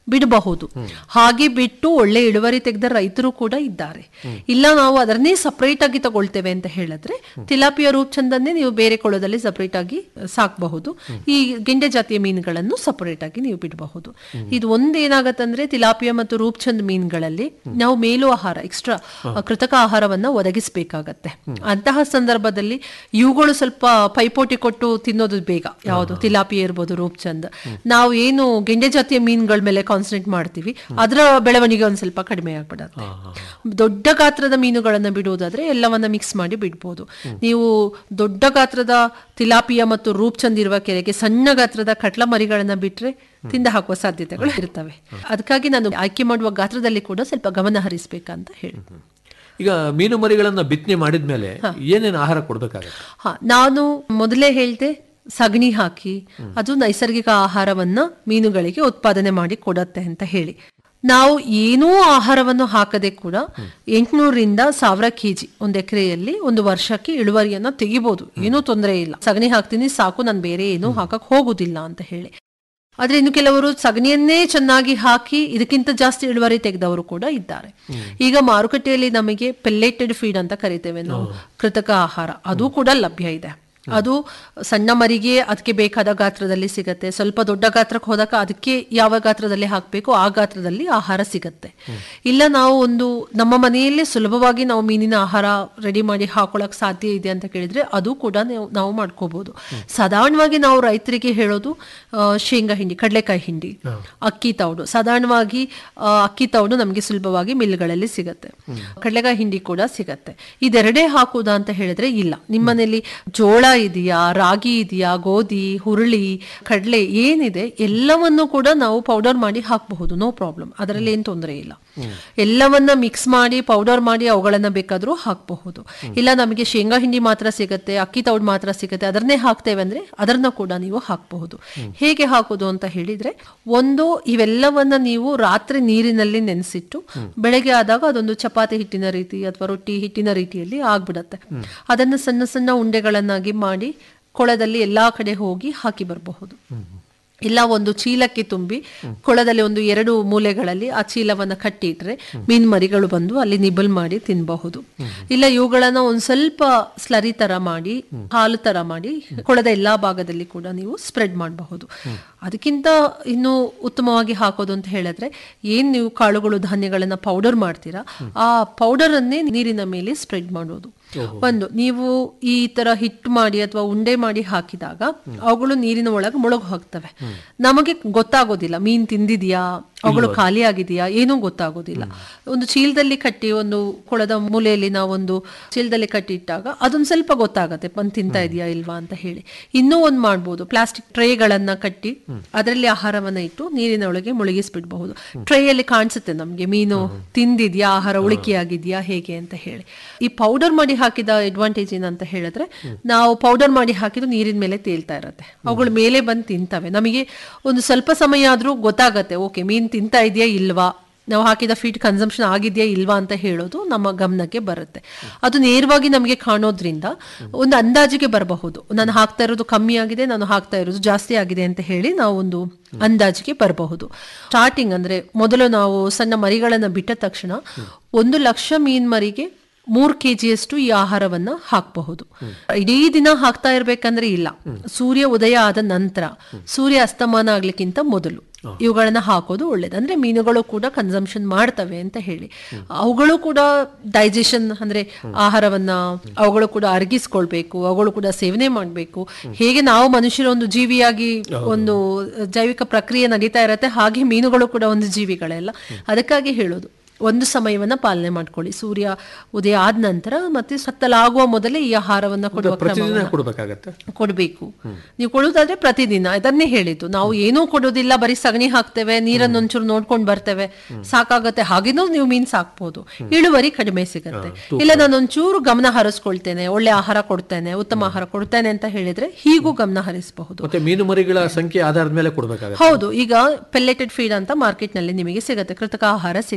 ಬಿಡಬಹುದು ಹಾಗೆ ಬಿಟ್ಟು ಒಳ್ಳೆ ಇಳುವರಿ ತೆಗೆದ ರೈತರು ಕೂಡ ಇದ್ದಾರೆ ಇಲ್ಲ ನಾವು ಅದನ್ನೇ ಸಪರೇಟ್ ಆಗಿ ತಗೊಳ್ತೇವೆ ಅಂತ ಹೇಳಿದ್ರೆ ತಿಲಾಪಿಯ ರೂಪಚಂದನ್ನೇ ನೀವು ಬೇರೆ ಕೊಳದಲ್ಲಿ ಸಪರೇಟ್ ಆಗಿ ಸಾಕಬಹುದು ಈ ಗೆಂಡೆ ಜಾತಿಯ ಮೀನುಗಳನ್ನು ಸಪರೇಟ್ ಆಗಿ ನೀವು ಬಿಡಬಹುದು ಇದು ಒಂದೇನಾಗತ್ತಂದ್ರೆ ತಿಲಾಪಿಯ ಮತ್ತು ರೂಪಚಂದ್ ಮೀನುಗಳಲ್ಲಿ ನಾವು ಮೇಲು ಆಹಾರ ಎಕ್ಸ್ಟ್ರಾ ಕೃತಕ ಆಹಾರವನ್ನ ಒದಗಿಸಬೇಕಾಗತ್ತೆ ಅಂತಹ ಸಂದರ್ಭದಲ್ಲಿ ಇವುಗಳು ಸ್ವಲ್ಪ ಪೈಪೋಟಿ ಕೊಟ್ಟು ತಿನ್ನೋದು ಬೇಗ ಯಾವುದು ತಿಲಾಪಿಯ ಇರ್ಬೋದು ರೂಪಚಂದ್ ನಾವು ಏನು ಗೆಂಡೆ ಜಾತಿಯ ಮೀನುಗಳ ಮೇಲೆ ಕಾನ್ಸಂಟ್ರೇಟ್ ಮಾಡ್ತೀವಿ ಅದರ ಬೆಳವಣಿಗೆ ಒಂದ್ ಸ್ವಲ್ಪ ಕಡಿಮೆ ಆಗ್ಬಿಡತ್ತೆ ದೊಡ್ಡ ಗಾತ್ರದ ಮೀನುಗಳನ್ನ ಬಿಡುವುದಾದ್ರೆ ಎಲ್ಲವನ್ನ ಮಿಕ್ಸ್ ಮಾಡಿ ಬಿಡ್ಬೋದು ನೀವು ದೊಡ್ಡ ಗಾತ್ರದ ತಿಲಾಪಿಯ ಮತ್ತು ರೂಪಚಂದ್ ಇರುವ ಕೆರೆಗೆ ಸಣ್ಣ ಗಾತ್ರದ ಕಟ್ಲ ಮರಿಗಳನ್ನ ಬಿಟ್ರೆ ತಿಂದ ಹಾಕುವ ಸಾಧ್ಯತೆಗಳು ಇರ್ತವೆ ಅದಕ್ಕಾಗಿ ನಾನು ಆಯ್ಕೆ ಮಾಡುವ ಗಾತ್ರದಲ್ಲಿ ಕೂಡ ಸ್ವಲ್ಪ ಗಮನ ಹರಿಸ್ಬೇಕಂತ ಹೇಳಿ ಈಗ ಮೀನು ಮರಿಗಳನ್ನ ಬಿತ್ತನೆ ಮಾಡಿದ್ಮೇಲೆ ಏನೇನು ಆಹಾರ ಕೊಡ್ಬೇಕಾಗತ್ತೆ ಹಾ ನಾನು ಮೊದಲೇ ಹೇಳ್ದೆ ಸಗಣಿ ಹಾಕಿ ಅದು ನೈಸರ್ಗಿಕ ಆಹಾರವನ್ನ ಮೀನುಗಳಿಗೆ ಉತ್ಪಾದನೆ ಮಾಡಿ ಕೊಡತ್ತೆ ಅಂತ ಹೇಳಿ ನಾವು ಏನೂ ಆಹಾರವನ್ನು ಹಾಕದೆ ಕೂಡ ಎಂಟುನೂರಿಂದ ಸಾವಿರ ಕೆಜಿ ಒಂದು ಎಕರೆಯಲ್ಲಿ ಒಂದು ವರ್ಷಕ್ಕೆ ಇಳುವರಿಯನ್ನ ತೆಗಿಬಹುದು ಏನೂ ತೊಂದರೆ ಇಲ್ಲ ಸಗಣಿ ಹಾಕ್ತೀನಿ ಸಾಕು ನಾನು ಬೇರೆ ಏನೂ ಹಾಕಕ್ ಹೋಗುದಿಲ್ಲ ಅಂತ ಹೇಳಿ ಆದ್ರೆ ಇನ್ನು ಕೆಲವರು ಸಗಣಿಯನ್ನೇ ಚೆನ್ನಾಗಿ ಹಾಕಿ ಇದಕ್ಕಿಂತ ಜಾಸ್ತಿ ಇಳುವರಿ ತೆಗೆದವರು ಕೂಡ ಇದ್ದಾರೆ ಈಗ ಮಾರುಕಟ್ಟೆಯಲ್ಲಿ ನಮಗೆ ಪೆಲ್ಲೆಟೆಡ್ ಫೀಡ್ ಅಂತ ಕರಿತೇವೆ ನಾವು ಕೃತಕ ಆಹಾರ ಅದು ಕೂಡ ಲಭ್ಯ ಇದೆ ಅದು ಸಣ್ಣ ಮರಿಗೆ ಅದಕ್ಕೆ ಬೇಕಾದ ಗಾತ್ರದಲ್ಲಿ ಸಿಗತ್ತೆ ಸ್ವಲ್ಪ ದೊಡ್ಡ ಗಾತ್ರಕ್ಕೆ ಹೋದಾಗ ಅದಕ್ಕೆ ಯಾವ ಗಾತ್ರದಲ್ಲಿ ಹಾಕಬೇಕು ಆ ಗಾತ್ರದಲ್ಲಿ ಆಹಾರ ಸಿಗತ್ತೆ ಇಲ್ಲ ನಾವು ಒಂದು ನಮ್ಮ ಮನೆಯಲ್ಲೇ ಸುಲಭವಾಗಿ ನಾವು ಮೀನಿನ ಆಹಾರ ರೆಡಿ ಮಾಡಿ ಹಾಕೊಳಕ್ ಸಾಧ್ಯ ಇದೆ ಅಂತ ಕೇಳಿದ್ರೆ ಅದು ಕೂಡ ನಾವು- ನಾವು ಮಾಡ್ಕೋಬಹುದು ಸಾಧಾರಣವಾಗಿ ನಾವು ರೈತರಿಗೆ ಹೇಳೋದು ಆ, ಶೇಂಗಾ ಹಿಂಡಿ ಕಡಲೆಕಾಯಿ ಹಿಂಡಿ ಅಕ್ಕಿ ತೌಡು ಸಾಧಾರಣವಾಗಿ ಆ, ಅಕ್ಕಿ ತೌಡು ನಮಗೆ ಸುಲಭವಾಗಿ ಮಿಲ್ಗಳಲ್ಲಿ ಸಿಗತ್ತೆ ಕಡಲೆಕಾಯಿ ಹಿಂಡಿ ಕೂಡ ಸಿಗತ್ತೆ ಇದೆರಡೇ ಹಾಕುವುದಾ ಅಂತ ಹೇಳಿದ್ರೆ ಇಲ್ಲ ನಿಮ್ಮನೇಲಿ ಜೋಳ ಇದೆಯಾ ರಾಗಿ ಇದೆಯಾ ಗೋಧಿ ಹುರುಳಿ ಕಡಲೆ ಏನಿದೆ ಎಲ್ಲವನ್ನು ಕೂಡ ನಾವು ಪೌಡರ್ ಮಾಡಿ ಹಾಕಬಹುದು ನೋ ಪ್ರಾಬ್ಲಮ್ ಅದರಲ್ಲಿ ಏನು ತೊಂದರೆ ಇಲ್ಲ ಎಲ್ಲವನ್ನ ಮಿಕ್ಸ್ ಮಾಡಿ ಪೌಡರ್ ಮಾಡಿ ಅವುಗಳನ್ನ ಬೇಕಾದ್ರೂ ಹಾಕಬಹುದು ಇಲ್ಲ ನಮಗೆ ಶೇಂಗಾ ಹಿಂಡಿ ಮಾತ್ರ ಸಿಗತ್ತೆ ಅಕ್ಕಿ ತೌಡ್ ಮಾತ್ರ ಸಿಗತ್ತೆ ಅದನ್ನೇ ಹಾಕ್ತೇವೆ ಅಂದ್ರೆ ಅದನ್ನ ಕೂಡ ನೀವು ಹಾಕಬಹುದು ಹೇಗೆ ಹಾಕೋದು ಅಂತ ಹೇಳಿದ್ರೆ ಒಂದು ಇವೆಲ್ಲವನ್ನ ನೀವು ರಾತ್ರಿ ನೀರಿನಲ್ಲಿ ನೆನೆಸಿಟ್ಟು ಬೆಳಗ್ಗೆ ಆದಾಗ ಅದೊಂದು ಚಪಾತಿ ಹಿಟ್ಟಿನ ರೀತಿ ಅಥವಾ ರೊಟ್ಟಿ ಹಿಟ್ಟಿನ ರೀತಿಯಲ್ಲಿ ಆಗ್ಬಿಡತ್ತೆ ಅದನ್ನ ಸಣ್ಣ ಸಣ್ಣ ಉಂಡೆಗಳನ್ನಾಗಿ ಮಾಡಿ ಕೊಳದಲ್ಲಿ ಎಲ್ಲಾ ಕಡೆ ಹೋಗಿ ಹಾಕಿ ಬರಬಹುದು ಇಲ್ಲ ಒಂದು ಚೀಲಕ್ಕೆ ತುಂಬಿ ಕೊಳದಲ್ಲಿ ಒಂದು ಎರಡು ಮೂಲೆಗಳಲ್ಲಿ ಆ ಚೀಲವನ್ನ ಕಟ್ಟಿಟ್ರೆ ಮೀನ್ ಮರಿಗಳು ಬಂದು ಅಲ್ಲಿ ನಿಬಲ್ ಮಾಡಿ ತಿನ್ನಬಹುದು ಇಲ್ಲ ಇವುಗಳನ್ನ ಒಂದ್ ಸ್ವಲ್ಪ ಸ್ಲರಿ ತರ ಮಾಡಿ ಹಾಲು ತರ ಮಾಡಿ ಕೊಳದ ಎಲ್ಲಾ ಭಾಗದಲ್ಲಿ ಕೂಡ ನೀವು ಸ್ಪ್ರೆಡ್ ಮಾಡಬಹುದು ಅದಕ್ಕಿಂತ ಇನ್ನು ಉತ್ತಮವಾಗಿ ಹಾಕೋದು ಅಂತ ಹೇಳಿದ್ರೆ ಏನ್ ನೀವು ಕಾಳುಗಳು ಧಾನ್ಯಗಳನ್ನ ಪೌಡರ್ ಮಾಡ್ತೀರಾ ಆ ಪೌಡರ್ ಅನ್ನೇ ನೀರಿನ ಮೇಲೆ ಸ್ಪ್ರೆಡ್ ಮಾಡೋದು ಒಂದು ನೀವು ಈ ತರ ಹಿಟ್ಟು ಮಾಡಿ ಅಥವಾ ಉಂಡೆ ಮಾಡಿ ಹಾಕಿದಾಗ ಅವುಗಳು ನೀರಿನ ಒಳಗೆ ಮುಳುಗು ಹೋಗ್ತವೆ ನಮಗೆ ಗೊತ್ತಾಗೋದಿಲ್ಲ ಮೀನ್ ತಿಂದಿದ್ಯಾ ಅವುಗಳು ಖಾಲಿ ಆಗಿದೆಯಾ ಏನೂ ಗೊತ್ತಾಗೋದಿಲ್ಲ ಒಂದು ಚೀಲದಲ್ಲಿ ಕಟ್ಟಿ ಒಂದು ಕೊಳದ ಮೂಲೆಯಲ್ಲಿ ನಾವೊಂದು ಚೀಲದಲ್ಲಿ ಕಟ್ಟಿ ಇಟ್ಟಾಗ ಅದೊಂದು ಸ್ವಲ್ಪ ಗೊತ್ತಾಗತ್ತೆ ಬಂದ್ ತಿಂತಾ ಇದೆಯಾ ಇಲ್ವಾ ಅಂತ ಹೇಳಿ ಇನ್ನೂ ಒಂದ್ ಮಾಡ್ಬೋದು ಪ್ಲಾಸ್ಟಿಕ್ ಟ್ರೇಗಳನ್ನ ಕಟ್ಟಿ ಅದರಲ್ಲಿ ಆಹಾರವನ್ನ ಇಟ್ಟು ನೀರಿನ ಒಳಗೆ ಮುಳುಗಿಸ್ಬಿಡ್ಬಹುದು ಟ್ರೇಯಲ್ಲಿ ಕಾಣಿಸುತ್ತೆ ನಮ್ಗೆ ಮೀನು ತಿಂದಿದ್ಯಾ ಆಹಾರ ಉಳಿಕೆ ಆಗಿದ್ಯಾ ಹೇಗೆ ಅಂತ ಹೇಳಿ ಈ ಪೌಡರ್ ಮಾಡಿ ಹಾಕಿದ ಅಡ್ವಾಂಟೇಜ್ ಏನಂತ ಹೇಳಿದ್ರೆ ನಾವು ಪೌಡರ್ ಮಾಡಿ ಹಾಕಿದ್ದು ನೀರಿನ ಮೇಲೆ ತೇಲ್ತಾ ಇರತ್ತೆ ಅವುಗಳು ಮೇಲೆ ಬಂದು ತಿಂತವೆ ನಮಗೆ ಒಂದು ಸ್ವಲ್ಪ ಸಮಯ ಆದ್ರೂ ಗೊತ್ತಾಗತ್ತೆ ಓಕೆ ಮೀನ್ ತಿಂತಾ ಇದೆಯಾ ಇಲ್ವಾ ನಾವು ಹಾಕಿದ ಫೀಡ್ ಕನ್ಸಂಪ್ಷನ್ ಆಗಿದೆಯಾ ಇಲ್ವಾ ಅಂತ ಹೇಳೋದು ನಮ್ಮ ಗಮನಕ್ಕೆ ಬರುತ್ತೆ ಅದು ನೇರವಾಗಿ ನಮಗೆ ಕಾಣೋದ್ರಿಂದ ಒಂದು ಅಂದಾಜಿಗೆ ಬರಬಹುದು ನಾನು ಹಾಕ್ತಾ ಇರೋದು ಕಮ್ಮಿ ಆಗಿದೆ ನಾನು ಹಾಕ್ತಾ ಇರೋದು ಜಾಸ್ತಿ ಆಗಿದೆ ಅಂತ ಹೇಳಿ ನಾವು ಒಂದು ಅಂದಾಜಿಗೆ ಬರಬಹುದು ಸ್ಟಾರ್ಟಿಂಗ್ ಅಂದ್ರೆ ಮೊದಲು ನಾವು ಸಣ್ಣ ಮರಿಗಳನ್ನ ಬಿಟ್ಟ ತಕ್ಷಣ ಒಂದು ಲಕ್ಷ ಮೀನ್ ಮರಿಗೆ ಮೂರ್ ಕೆಜಿಯಷ್ಟು ಈ ಆಹಾರವನ್ನ ಹಾಕಬಹುದು ಇಡೀ ದಿನ ಹಾಕ್ತಾ ಇರ್ಬೇಕಂದ್ರೆ ಇಲ್ಲ ಸೂರ್ಯ ಉದಯ ಆದ ನಂತರ ಸೂರ್ಯ ಅಸ್ತಮಾನ ಆಗ್ಲಿಕ್ಕಿಂತ ಮೊದಲು ಇವುಗಳನ್ನ ಹಾಕೋದು ಒಳ್ಳೇದು ಅಂದ್ರೆ ಮೀನುಗಳು ಕೂಡ ಕನ್ಸಂಪ್ಷನ್ ಮಾಡ್ತವೆ ಅಂತ ಹೇಳಿ ಅವುಗಳು ಕೂಡ ಡೈಜೆಷನ್ ಅಂದ್ರೆ ಆಹಾರವನ್ನ ಅವುಗಳು ಕೂಡ ಅರಗಿಸ್ಕೊಳ್ಬೇಕು ಅವುಗಳು ಕೂಡ ಸೇವನೆ ಮಾಡಬೇಕು ಹೇಗೆ ನಾವು ಮನುಷ್ಯರ ಒಂದು ಜೀವಿಯಾಗಿ ಒಂದು ಜೈವಿಕ ಪ್ರಕ್ರಿಯೆ ನಡೀತಾ ಇರತ್ತೆ ಹಾಗೆ ಮೀನುಗಳು ಕೂಡ ಒಂದು ಜೀವಿಗಳೆಲ್ಲ ಅದಕ್ಕಾಗಿ ಹೇಳೋದು ಒಂದು ಸಮಯವನ್ನ ಪಾಲನೆ ಮಾಡ್ಕೊಳ್ಳಿ ಸೂರ್ಯ ಉದಯ ಆದ ನಂತರ ಮತ್ತೆ ಸತ್ತಲಾಗುವ ಮೊದಲೇ ಈ ಆಹಾರವನ್ನ ಕೊಡುವ ಪ್ರತಿದಿನ ಕ್ರಮವನ್ನ ಕೊಡ್ಬೇಕಾಗತ್ತೆ ಕೊಡಬೇಕು ನೀವು ಕೊಡುವುದಾದ್ರೆ ಪ್ರತಿದಿನ ಇದನ್ನೇ ಹೇಳಿದ್ದು ನಾವು ಏನೂ ಕೊಡೋದಿಲ್ಲ ಬರೀ ಸಗಣಿ ಹಾಕ್ತೇವೆ ನೀರನ್ನ ಒಂಚೂರು ನೋಡ್ಕೊಂಡ್ ಬರ್ತೇವೆ ಸಾಕಾಗತ್ತೆ ಹಾಗೇನೂ ನೀವು ಮೀನ್ ಸಾಕ್ಬೋದು ಇಳುವರಿ ಕಡಿಮೆ ಸಿಗತ್ತೆ ಇಲ್ಲ ನಾನು ಒಂಚೂರು ಗಮನ ಹರಿಸ್ಕೊಳ್ತೇನೆ ಒಳ್ಳೆ ಆಹಾರ ಕೊಡ್ತೇನೆ ಉತ್ತಮ ಆಹಾರ ಕೊಡ್ತೇನೆ ಅಂತ ಹೇಳಿದ್ರೆ ಹೀಗೂ ಗಮನ ಹರಿಸಬಹುದು ಮತ್ತೆ ಮೀನು ಮರಿಗಳ ಸಂಖ್ಯೆ ಆಧಾರದ ಮೇಲೆ ಕೊಡ್ಬೇಕಾಗತ್ತೆ ಹೌದು ಈಗ ಪೆಲ್ಲೆಟೆಡ್ ಫೀಡ್ ಅಂತ ಮಾರ್ಕೆಟ್ ನಲ್ಲಿ ನಿಮಗೆ ಸಿಗತ್ತೆ ಕೃತಕ ಆಹಾರ ಸಿಗತ್ತೆ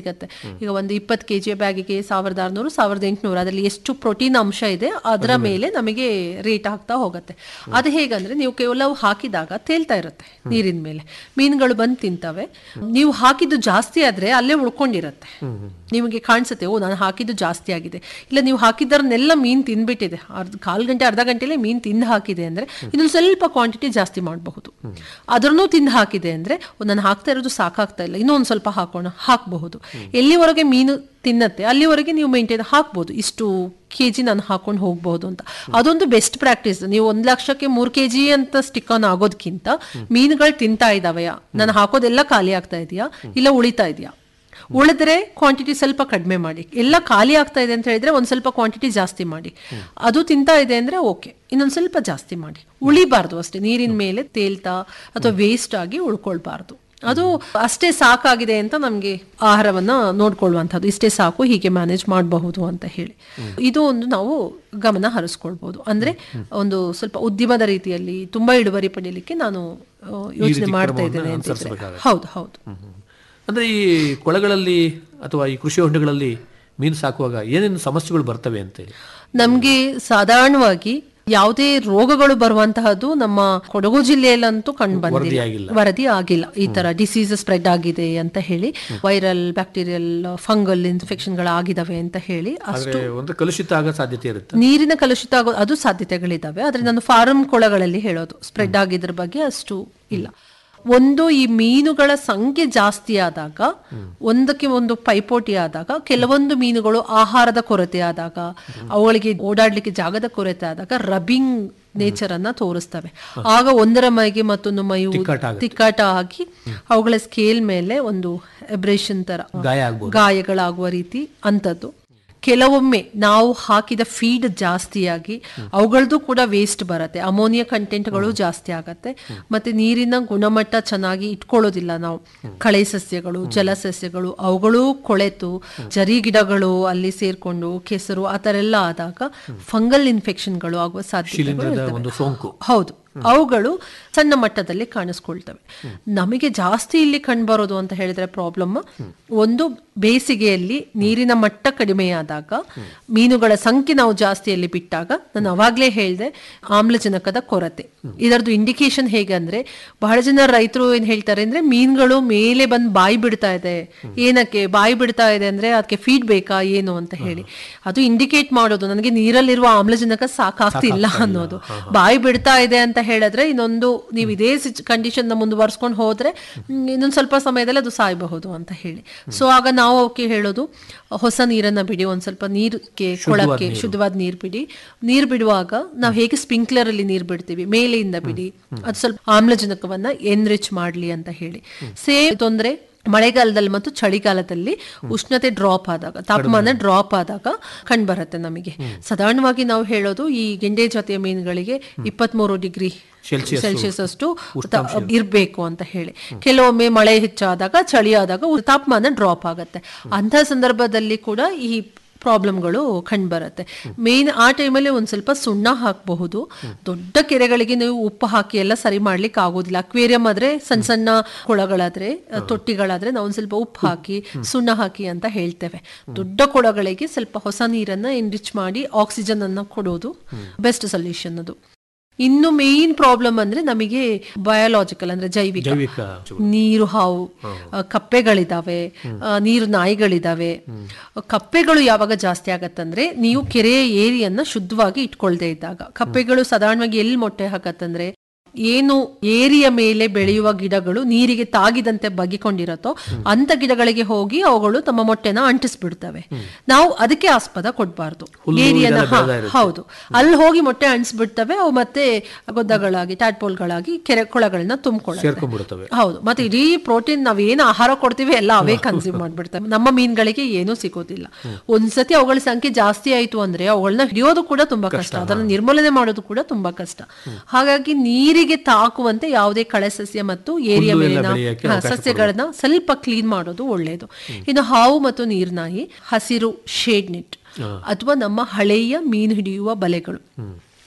ಈಗ ಒಂದು ಇಪ್ಪತ್ತು ಕೆ ಜಿ ಬ್ಯಾಗಿಗೆ ಸಾವಿರದ ಆರುನೂರು ಸಾವಿರದ ಎಂಟುನೂರು ಅದರಲ್ಲಿ ಎಷ್ಟು ಪ್ರೋಟೀನ್ ಅಂಶ ಇದೆ ಅದರ ಮೇಲೆ ನಮಗೆ ರೇಟ್ ಆಗ್ತಾ ಹೋಗುತ್ತೆ ಅದು ಹೇಗಂದ್ರೆ ನೀವು ಕೆಲವು ಹಾಕಿದಾಗ ತೇಲ್ತಾ ಇರುತ್ತೆ ನೀರಿನ ಮೇಲೆ ಮೀನುಗಳು ಬಂದು ತಿಂತವೆ ನೀವು ಹಾಕಿದ್ದು ಜಾಸ್ತಿ ಆದ್ರೆ ಅಲ್ಲೇ ಉಳ್ಕೊಂಡಿರತ್ತೆ ನಿಮಗೆ ಕಾಣಿಸುತ್ತೆ ಓ ನಾನು ಹಾಕಿದ್ದು ಜಾಸ್ತಿ ಆಗಿದೆ ಇಲ್ಲ ನೀವು ಹಾಕಿದ್ದರನ್ನೆಲ್ಲ ಮೀನ್ ತಿಂದ್ಬಿಟ್ಟಿದೆ ಅರ್ಧ ಕಾಲು ಗಂಟೆ ಅರ್ಧ ಗಂಟೆಲೆ ಮೀನ್ ತಿಂದು ಹಾಕಿದೆ ಅಂದ್ರೆ ಇನ್ನೊಂದು ಸ್ವಲ್ಪ ಕ್ವಾಂಟಿಟಿ ಜಾಸ್ತಿ ಮಾಡಬಹುದು ಅದನ್ನು ತಿಂದು ಹಾಕಿದೆ ಅಂದ್ರೆ ಓ, ನಾನು ಹಾಕ್ತಾ ಇರೋದು ಸಾಕಾಗ್ತಾ ಇಲ್ಲ ಇನ್ನೂ ಒಂದು ಸ್ವಲ್ಪ ಹಾಕೋಣ ಹಾಕಬಹುದು ಎಲ್ಲಿವರೆಗೆ ಮೀನು ತಿನ್ನತ್ತೆ ಅಲ್ಲಿವರೆಗೆ ನೀವು ಮೇಂಟೈನ್ ಹಾಕ್ಬೋದು ಇಷ್ಟು ಕೆ ಜಿ ನಾನು ಹಾಕೊಂಡು ಹೋಗ್ಬೋದು ಅಂತ ಅದೊಂದು ಬೆಸ್ಟ್ ಪ್ರಾಕ್ಟೀಸ್ ನೀವು ಒಂದ್ ಲಕ್ಷಕ್ಕೆ ಮೂರ್ ಕೆ ಜಿ ಅಂತ ಸ್ಟಿಕ್ ಆನ್ ಆಗೋದಕ್ಕಿಂತ ಮೀನುಗಳು ತಿಂತಾ ಇದಾವೆಯಾ ನಾನು ಹಾಕೋದೆಲ್ಲ ಖಾಲಿ ಆಗ್ತಾ ಇದೆಯಾ ಇಲ್ಲ ಉಳಿತಾ ಇದೆಯಾ ಉಳಿದ್ರೆ ಕ್ವಾಂಟಿಟಿ ಸ್ವಲ್ಪ ಕಡಿಮೆ ಮಾಡಿ ಎಲ್ಲ ಖಾಲಿ ಆಗ್ತಾ ಇದೆ ಅಂತ ಹೇಳಿದ್ರೆ ಒಂದ್ ಸ್ವಲ್ಪ ಕ್ವಾಂಟಿಟಿ ಜಾಸ್ತಿ ಮಾಡಿ ಅದು ತಿಂತಾ ಇದೆ ಅಂದ್ರೆ ಓಕೆ ಇನ್ನೊಂದ್ ಸ್ವಲ್ಪ ಜಾಸ್ತಿ ಮಾಡಿ ಉಳಿಬಾರ್ದು ಅಷ್ಟೇ ನೀರಿನ ಮೇಲೆ ತೇಲ್ತಾ ಅಥವಾ ವೇಸ್ಟ್ ಆಗಿ ಉಳ್ಕೊಳ್ಬಾರ್ದು ಅದು ಅಷ್ಟೇ ಸಾಕಾಗಿದೆ ಅಂತ ನಮ್ಗೆ ಆಹಾರವನ್ನ ನೋಡ್ಕೊಳ್ಳುವಂಥದ್ದು ಇಷ್ಟೇ ಸಾಕು ಹೀಗೆ ಮ್ಯಾನೇಜ್ ಮಾಡಬಹುದು ಅಂತ ಹೇಳಿ ಇದು ಒಂದು ನಾವು ಗಮನ ಹರಿಸ್ಕೊಳ್ಬಹುದು ಅಂದ್ರೆ ಒಂದು ಸ್ವಲ್ಪ ಉದ್ಯಮದ ರೀತಿಯಲ್ಲಿ ತುಂಬಾ ಇಳುವರಿ ಪಡೆಯಲಿಕ್ಕೆ ನಾನು ಆ, ಯೋಚನೆ ರೀತಿ ಮಾಡ್ತಾ ಕ್ರಮವನ್ನ ಇದ್ದೇನೆ ಅಂತಿದ್ರೆ. ಅನುಸರಿಸಬೇಕಾಗತ್ತೆ. ಹೌದು ಹೌದು ಅಂದ್ರೆ ಈ ಕೊಳಗಳಲ್ಲಿ ಅಥವಾ ಈ ಕೃಷಿ ಹೊಂಡಗಳಲ್ಲಿ ಮೀನು ಸಾಕುವಾಗ ಏನೇನು ಸಮಸ್ಯೆಗಳು ಬರ್ತವೆ ಅಂತೇಳಿ ನಮ್ಗೆ ಸಾಧಾರಣವಾಗಿ ಯಾವುದೇ ರೋಗಗಳು ಬರುವಂತಹದ್ದು ನಮ್ಮ ಕೊಡಗು ಜಿಲ್ಲೆಯಲ್ಲಂತೂ ಕಂಡು ವರದಿಯಾಗಿಲ್ಲ. ಬಂದಿಲ್ಲ ವರದಿ ಆಗಿಲ್ಲ ಈ ತರ ಡಿಸೀಸ್ ಸ್ಪ್ರೆಡ್ ಆಗಿದೆ ಅಂತ ಹೇಳಿ ವೈರಲ್ ಬ್ಯಾಕ್ಟೀರಿಯಲ್ ಫಂಗಲ್ ಇನ್ಫೆಕ್ಷನ್ಗಳಾಗಿದಾವೆ ಅಂತ ಹೇಳಿ ಅಷ್ಟು ಆದ್ರೆ ಒಂದು ಕಲುಷಿತ ಆಗೋ ಸಾಧ್ಯತೆ ಇರುತ್ತೆ ನೀರಿನ ಕಲುಷಿತ ಆಗೋ ಅದು ಸಾಧ್ಯತೆಗಳಿದಾವೆ ಆದ್ರೆ ನಾನು ಫಾರಂ ಕೊಳಗಳಲ್ಲಿ ಹೇಳೋದು ಸ್ಪ್ರೆಡ್ ಆಗಿದ್ರ ಬಗ್ಗೆ ಅಷ್ಟು ಇಲ್ಲ ಒಂದು ಈ ಮೀನುಗಳ ಸಂಖ್ಯೆ ಜಾಸ್ತಿ ಆದಾಗ ಒಂದಕ್ಕೆ ಒಂದು ಪೈಪೋಟಿ ಆದಾಗ ಕೆಲವೊಂದು ಮೀನುಗಳು ಆಹಾರದ ಕೊರತೆ ಆದಾಗ ಅವುಗಳಿಗೆ ಓಡಾಡ್ಲಿಕ್ಕೆ ಜಾಗದ ಕೊರತೆ ಆದಾಗ ರಬ್ಬಿಂಗ್ ನೇಚರ್ ಅನ್ನ ತೋರಿಸ್ತವೆ ಆಗ ಒಂದರ ಮೈಗೆ ಮತ್ತೊಂದು ಮೈಯು ತಿಕ್ಕಾಟ ಆಗುತ್ತೆ. ತಿಕ್ಕಾಟ ಆಗಿ ಅವುಗಳ ಸ್ಕೇಲ್ ಮೇಲೆ ಒಂದು ಎಬ್ರೇಷನ್ ತರ ಗಾಯ ಆಗ್ಬೋದು ಗಾಯಗಳಾಗುವ ರೀತಿ ಅಂಥದ್ದು ಕೆಲವೊಮ್ಮೆ ನಾವು ಹಾಕಿದ ಫೀಡ್ ಜಾಸ್ತಿಯಾಗಿ ಅವುಗಳದ್ದು ಕೂಡ ವೇಸ್ಟ್ ಬರುತ್ತೆ ಅಮೋನಿಯಾ ಕಂಟೆಂಟ್ಗಳು ಜಾಸ್ತಿ ಆಗತ್ತೆ ಮತ್ತೆ ನೀರಿನ ಗುಣಮಟ್ಟ ಚೆನ್ನಾಗಿ ಇಟ್ಕೊಳ್ಳೋದಿಲ್ಲ ನಾವು ಕಳೆ ಸಸ್ಯಗಳು ಜಲಸಸ್ಯಗಳು ಅವುಗಳು ಕೊಳೆತು ಜರಿ ಗಿಡಗಳು ಅಲ್ಲಿ ಸೇರ್ಕೊಂಡು ಕೆಸರು ಆ ಥರ ಎಲ್ಲ ಆದಾಗ ಫಂಗಲ್ ಇನ್ಫೆಕ್ಷನ್ಗಳು ಆಗುವ ಸಾಧ್ಯತೆಗಳು ಶಿಲೀಂಧ್ರದ ಇರ್ತವೆ. ಒಂದು ಸೋಂಕು ಹೌದು ಅವುಗಳು ಸಣ್ಣ ಮಟ್ಟದಲ್ಲಿ ಕಾಣಿಸ್ಕೊಳ್ತವೆ ನಮಗೆ ಜಾಸ್ತಿ ಇಲ್ಲಿ ಕಂಡುಬರೋದು ಅಂತ ಹೇಳಿದ್ರೆ ಪ್ರಾಬ್ಲಮ್ ಒಂದು ಬೇಸಿಗೆಯಲ್ಲಿ ನೀರಿನ ಮಟ್ಟ ಕಡಿಮೆಯಾದಾಗ ಮೀನುಗಳ ಸಂಖ್ಯೆ ನಾವು ಜಾಸ್ತಿಯಲ್ಲಿ ಬಿಟ್ಟಾಗ ನಾನು ಅವಾಗ್ಲೇ ಹೇಳಿದೆ ಆಮ್ಲಜನಕದ ಕೊರತೆ ಇದರದ್ದು ಇಂಡಿಕೇಶನ್ ಹೇಗೆ ಅಂದ್ರೆ ಬಹಳ ಜನ ರೈತರು ಏನ್ ಹೇಳ್ತಾರೆ ಅಂದ್ರೆ ಮೀನುಗಳು ಮೇಲೆ ಬಂದು ಬಾಯಿ ಬಿಡ್ತಾ ಇದೆ ಏನಕ್ಕೆ ಬಾಯಿ ಬಿಡ್ತಾ ಇದೆ ಅಂದ್ರೆ ಅದಕ್ಕೆ ಫೀಡ್ ಬೇಕಾ ಏನು ಅಂತ ಹೇಳಿ ಅದು ಇಂಡಿಕೇಟ್ ಮಾಡೋದು ನನಗೆ ನೀರಲ್ಲಿರುವ ಆಮ್ಲಜನಕ ಸಾಕಾಗ್ತಿಲ್ಲ ಅನ್ನೋದು ಬಾಯಿ ಬಿಡ್ತಾ ಇದೆ ಅಂತ ಹೇಳಿದ್ರೆ ಇನ್ನೊಂದು ನೀವು ಇದೇ ಕಂಡೀಷನ್ ನ ಮುಂದುವರ್ಸ್ಕೊಂಡು ಹೋದ್ರೆ ಮ್, ಇನ್ನೊಂದು ಸ್ವಲ್ಪ ಸಮಯದಲ್ಲಿ ಅದು ಸಾಯಬಹುದು ಅಂತ ಹೇಳಿ ಸೊ ಆಗ ನಾವು ಅವಕ್ಕೆ ಹೇಳೋದು ಹೊಸ ನೀರನ್ನ ಬಿಡಿ ಒಂದ್ ಸ್ವಲ್ಪ ನೀರಿಗೆ ಕೊಳಕ್ಕೆ ಶುದ್ಧವಾದ ನೀರು ಬಿಡಿ ನೀರು ಬಿಡುವಾಗ ನಾವು ಹೇಗೆ ಸ್ಪ್ರಿಂಕ್ಲರ್ ಅಲ್ಲಿ ನೀರು ಬಿಡ್ತೀವಿ ಮೇಲೆಯಿಂದ ಬಿಡಿ ಅದು ಸ್ವಲ್ಪ ಆಮ್ಲಜನಕವನ್ನ ಎನ್ರಿಚ್ ಮಾಡ್ಲಿ ಅಂತ ಹೇಳಿ ಸೇಮ್ ತೊಂದ್ರೆ ಮಳೆಗಾಲದಲ್ಲಿ ಮತ್ತು ಚಳಿಗಾಲದಲ್ಲಿ ಉಷ್ಣತೆ ಡ್ರಾಪ್ ಆದಾಗ ತಾಪಮಾನ ಡ್ರಾಪ್ ಆದಾಗ ಕಂಡುಬರುತ್ತೆ ನಮಗೆ ಸಾಧಾರಣವಾಗಿ ನಾವು ಹೇಳೋದು ಈ ಗೆಂಡೆ ಜಾತಿಯ ಮೀನುಗಳಿಗೆ ಇಪ್ಪತ್ಮೂರು ಡಿಗ್ರಿ ಸೆಲ್ಸಿಯಸ್ ಸೆಲ್ಸಿಯಸ್ ಅಷ್ಟು ತ- ಇರ್ಬೇಕು ಅಂತ ಹೇಳಿ ಕೆಲವೊಮ್ಮೆ ಮಳೆ ಹೆಚ್ಚಾದಾಗ ಚಳಿ ಆದಾಗ ಉ- ತಾಪಮಾನ ಡ್ರಾಪ್ ಆಗುತ್ತೆ ಅಂಥ ಸಂದರ್ಭದಲ್ಲಿ ಕೂಡ ಈ ಪ್ರಾಬ್ಲಮ್ಗಳು ಕಂಡುಬರುತ್ತೆ ಮೇನ್ ಆ ಟೈಮಲ್ಲಿ ಒಂದ್ ಸ್ವಲ್ಪ ಸುಣ್ಣ ಹಾಕಬಹುದು ದೊಡ್ಡ ಕೆರೆಗಳಿಗೆ ನೀವು ಉಪ್ಪು ಹಾಕಿ ಎಲ್ಲ ಸರಿ ಮಾಡ್ಲಿಕ್ಕೆ ಆಗೋದಿಲ್ಲ ಅಕ್ವೇರಿಯಂ ಆದ್ರೆ ಸಣ್ಣ ಸಣ್ಣ ಕೊಳಗಳಾದ್ರೆ ತೊಟ್ಟಿಗಳಾದ್ರೆ ನಾವು ಒಂದ್ ಸ್ವಲ್ಪ ಉಪ್ಪು ಹಾಕಿ ಸುಣ್ಣ ಹಾಕಿ ಅಂತ ಹೇಳ್ತೇವೆ ದೊಡ್ಡ ಕೊಳಗಳಿಗೆ ಸ್ವಲ್ಪ ಹೊಸ ನೀರನ್ನ ಎನ್ರಿಚ್ ಮಾಡಿ ಆಕ್ಸಿಜನ್ ಅನ್ನ ಕೊಡೋದು ಬೆಸ್ಟ್ ಸೊಲ್ಯೂಷನ್ ಅದು ಇನ್ನು ಮೇನ್ ಪ್ರಾಬ್ಲಮ್ ಅಂದ್ರೆ ನಮಗೆ ಬಯಾಲಜಿಕಲ್ ಅಂದ್ರೆ ಜೈವಿಕ ಜೈವಿಕ ನೀರು ಹಾವು ಆ, ಕಪ್ಪೆಗಳಿದಾವೆ ಆ, ನೀರು ನಾಯಿಗಳಿದಾವೆ ಕಪ್ಪೆಗಳು ಯಾವಾಗ ಜಾಸ್ತಿ ಆಗತ್ತಂದ್ರೆ ನೀವು ಕೆರೆಯ ಏರಿಯನ್ನ ಶುದ್ಧವಾಗಿ ಇಟ್ಕೊಳ್ದೇ ಇದ್ದಾಗ ಕಪ್ಪೆಗಳು ಸಾಧಾರಣವಾಗಿ ಎಲ್ಲಿ ಮೊಟ್ಟೆ ಹಾಕತ್ತಂದ್ರೆ ಏನು ಏರಿಯ ಮೇಲೆ ಬೆಳೆಯುವ ಗಿಡಗಳು ನೀರಿಗೆ ತಾಗಿದಂತೆ ಬಗ್ಗಿಕೊಂಡಿರತ್ತೋ ಅಂತ ಗಿಡಗಳಿಗೆ ಹೋಗಿ ಅವುಗಳು ತಮ್ಮ ಮೊಟ್ಟೆನ ಅಂಟಿಸ್ಬಿಡ್ತವೆ ನಾವು ಅದಕ್ಕೆ ಆಸ್ಪದ ಕೊಡ್ಬಾರ್ದು ಹುಲ್ಲು ಏರಿಯನ ಇದೆಲ್ಲ ಹಾ, ಬೆಳ್ದಾ ಇರುತ್ತೆ. ಹೌದು ಅಲ್ಲಿ ಹೋಗಿ ಮೊಟ್ಟೆ ಅಂಟಿಸ್ಬಿಡ್ತವೆ ಅವು ಮತ್ತೆ ಗೊದ್ದಗಳಾಗಿ ಟ್ಯಾಟ್ಪೋಲ್ಗಳಾಗಿ ಕೆರೆ ಕೊಳಗಳನ್ನ ತುಂಬಿಕೊಳ್ಳುತ್ತೆ ಸೇರ್ಕೊಂಡ್ಬಿಡ್ತವೆ ಹೌದು ಮತ್ತೆ ಇಡೀ ಪ್ರೋಟೀನ್ ನಾವ್ ಏನು ಆಹಾರ ಕೊಡ್ತೀವಿ ಎಲ್ಲ ಅವೇ ಕನ್ಸ್ಯೂಮ್ ಮಾಡ್ಬಿಡ್ತವೆ ನಮ್ಮ ಮೀನುಗಳಿಗೆ ಏನೂ ಸಿಗೋದಿಲ್ಲ ಒಂದ್ಸತಿ ಅವುಗಳ ಸಂಖ್ಯೆ ಜಾಸ್ತಿ ಆಯ್ತು ಅಂದ್ರೆ ಅವುಗಳನ್ನ ಹಿಡಿಯೋದು ಕೂಡ ತುಂಬಾ ಕಷ್ಟ ಅದನ್ನ ನಿರ್ಮೂಲನೆ ಮಾಡೋದು ಕೂಡ ತುಂಬಾ ಕಷ್ಟ ಹಾಗಾಗಿ ನೀರಿಗೆ ತಾಕುವಂತೆ ಯಾವುದೇ ಕಳೆ ಸಸ್ಯ ಮತ್ತು ಏರಿಯ ಹುಲ್ಲು ಎಲ್ಲ ಮೇಲಿನ ಬೆಳೆಯಕ್ಕೆ ಹಾ, ಅವಕಾಶ ಸಸ್ಯಗಳನ್ನ ಸ್ವಲ್ಪ ಕ್ಲೀನ್ ಮಾಡೋದು ಒಳ್ಳೆಯದು ಇನ್ನು ಹಾವು ಮತ್ತು ನೀರ್ನಾಯಿ ಹಸಿರು ಶೇಡ್ ನೆಟ್ ಅಥವಾ ನಮ್ಮ ಹಳೆಯ ಮೀನು ಹಿಡಿಯುವ ಬಲೆಗಳು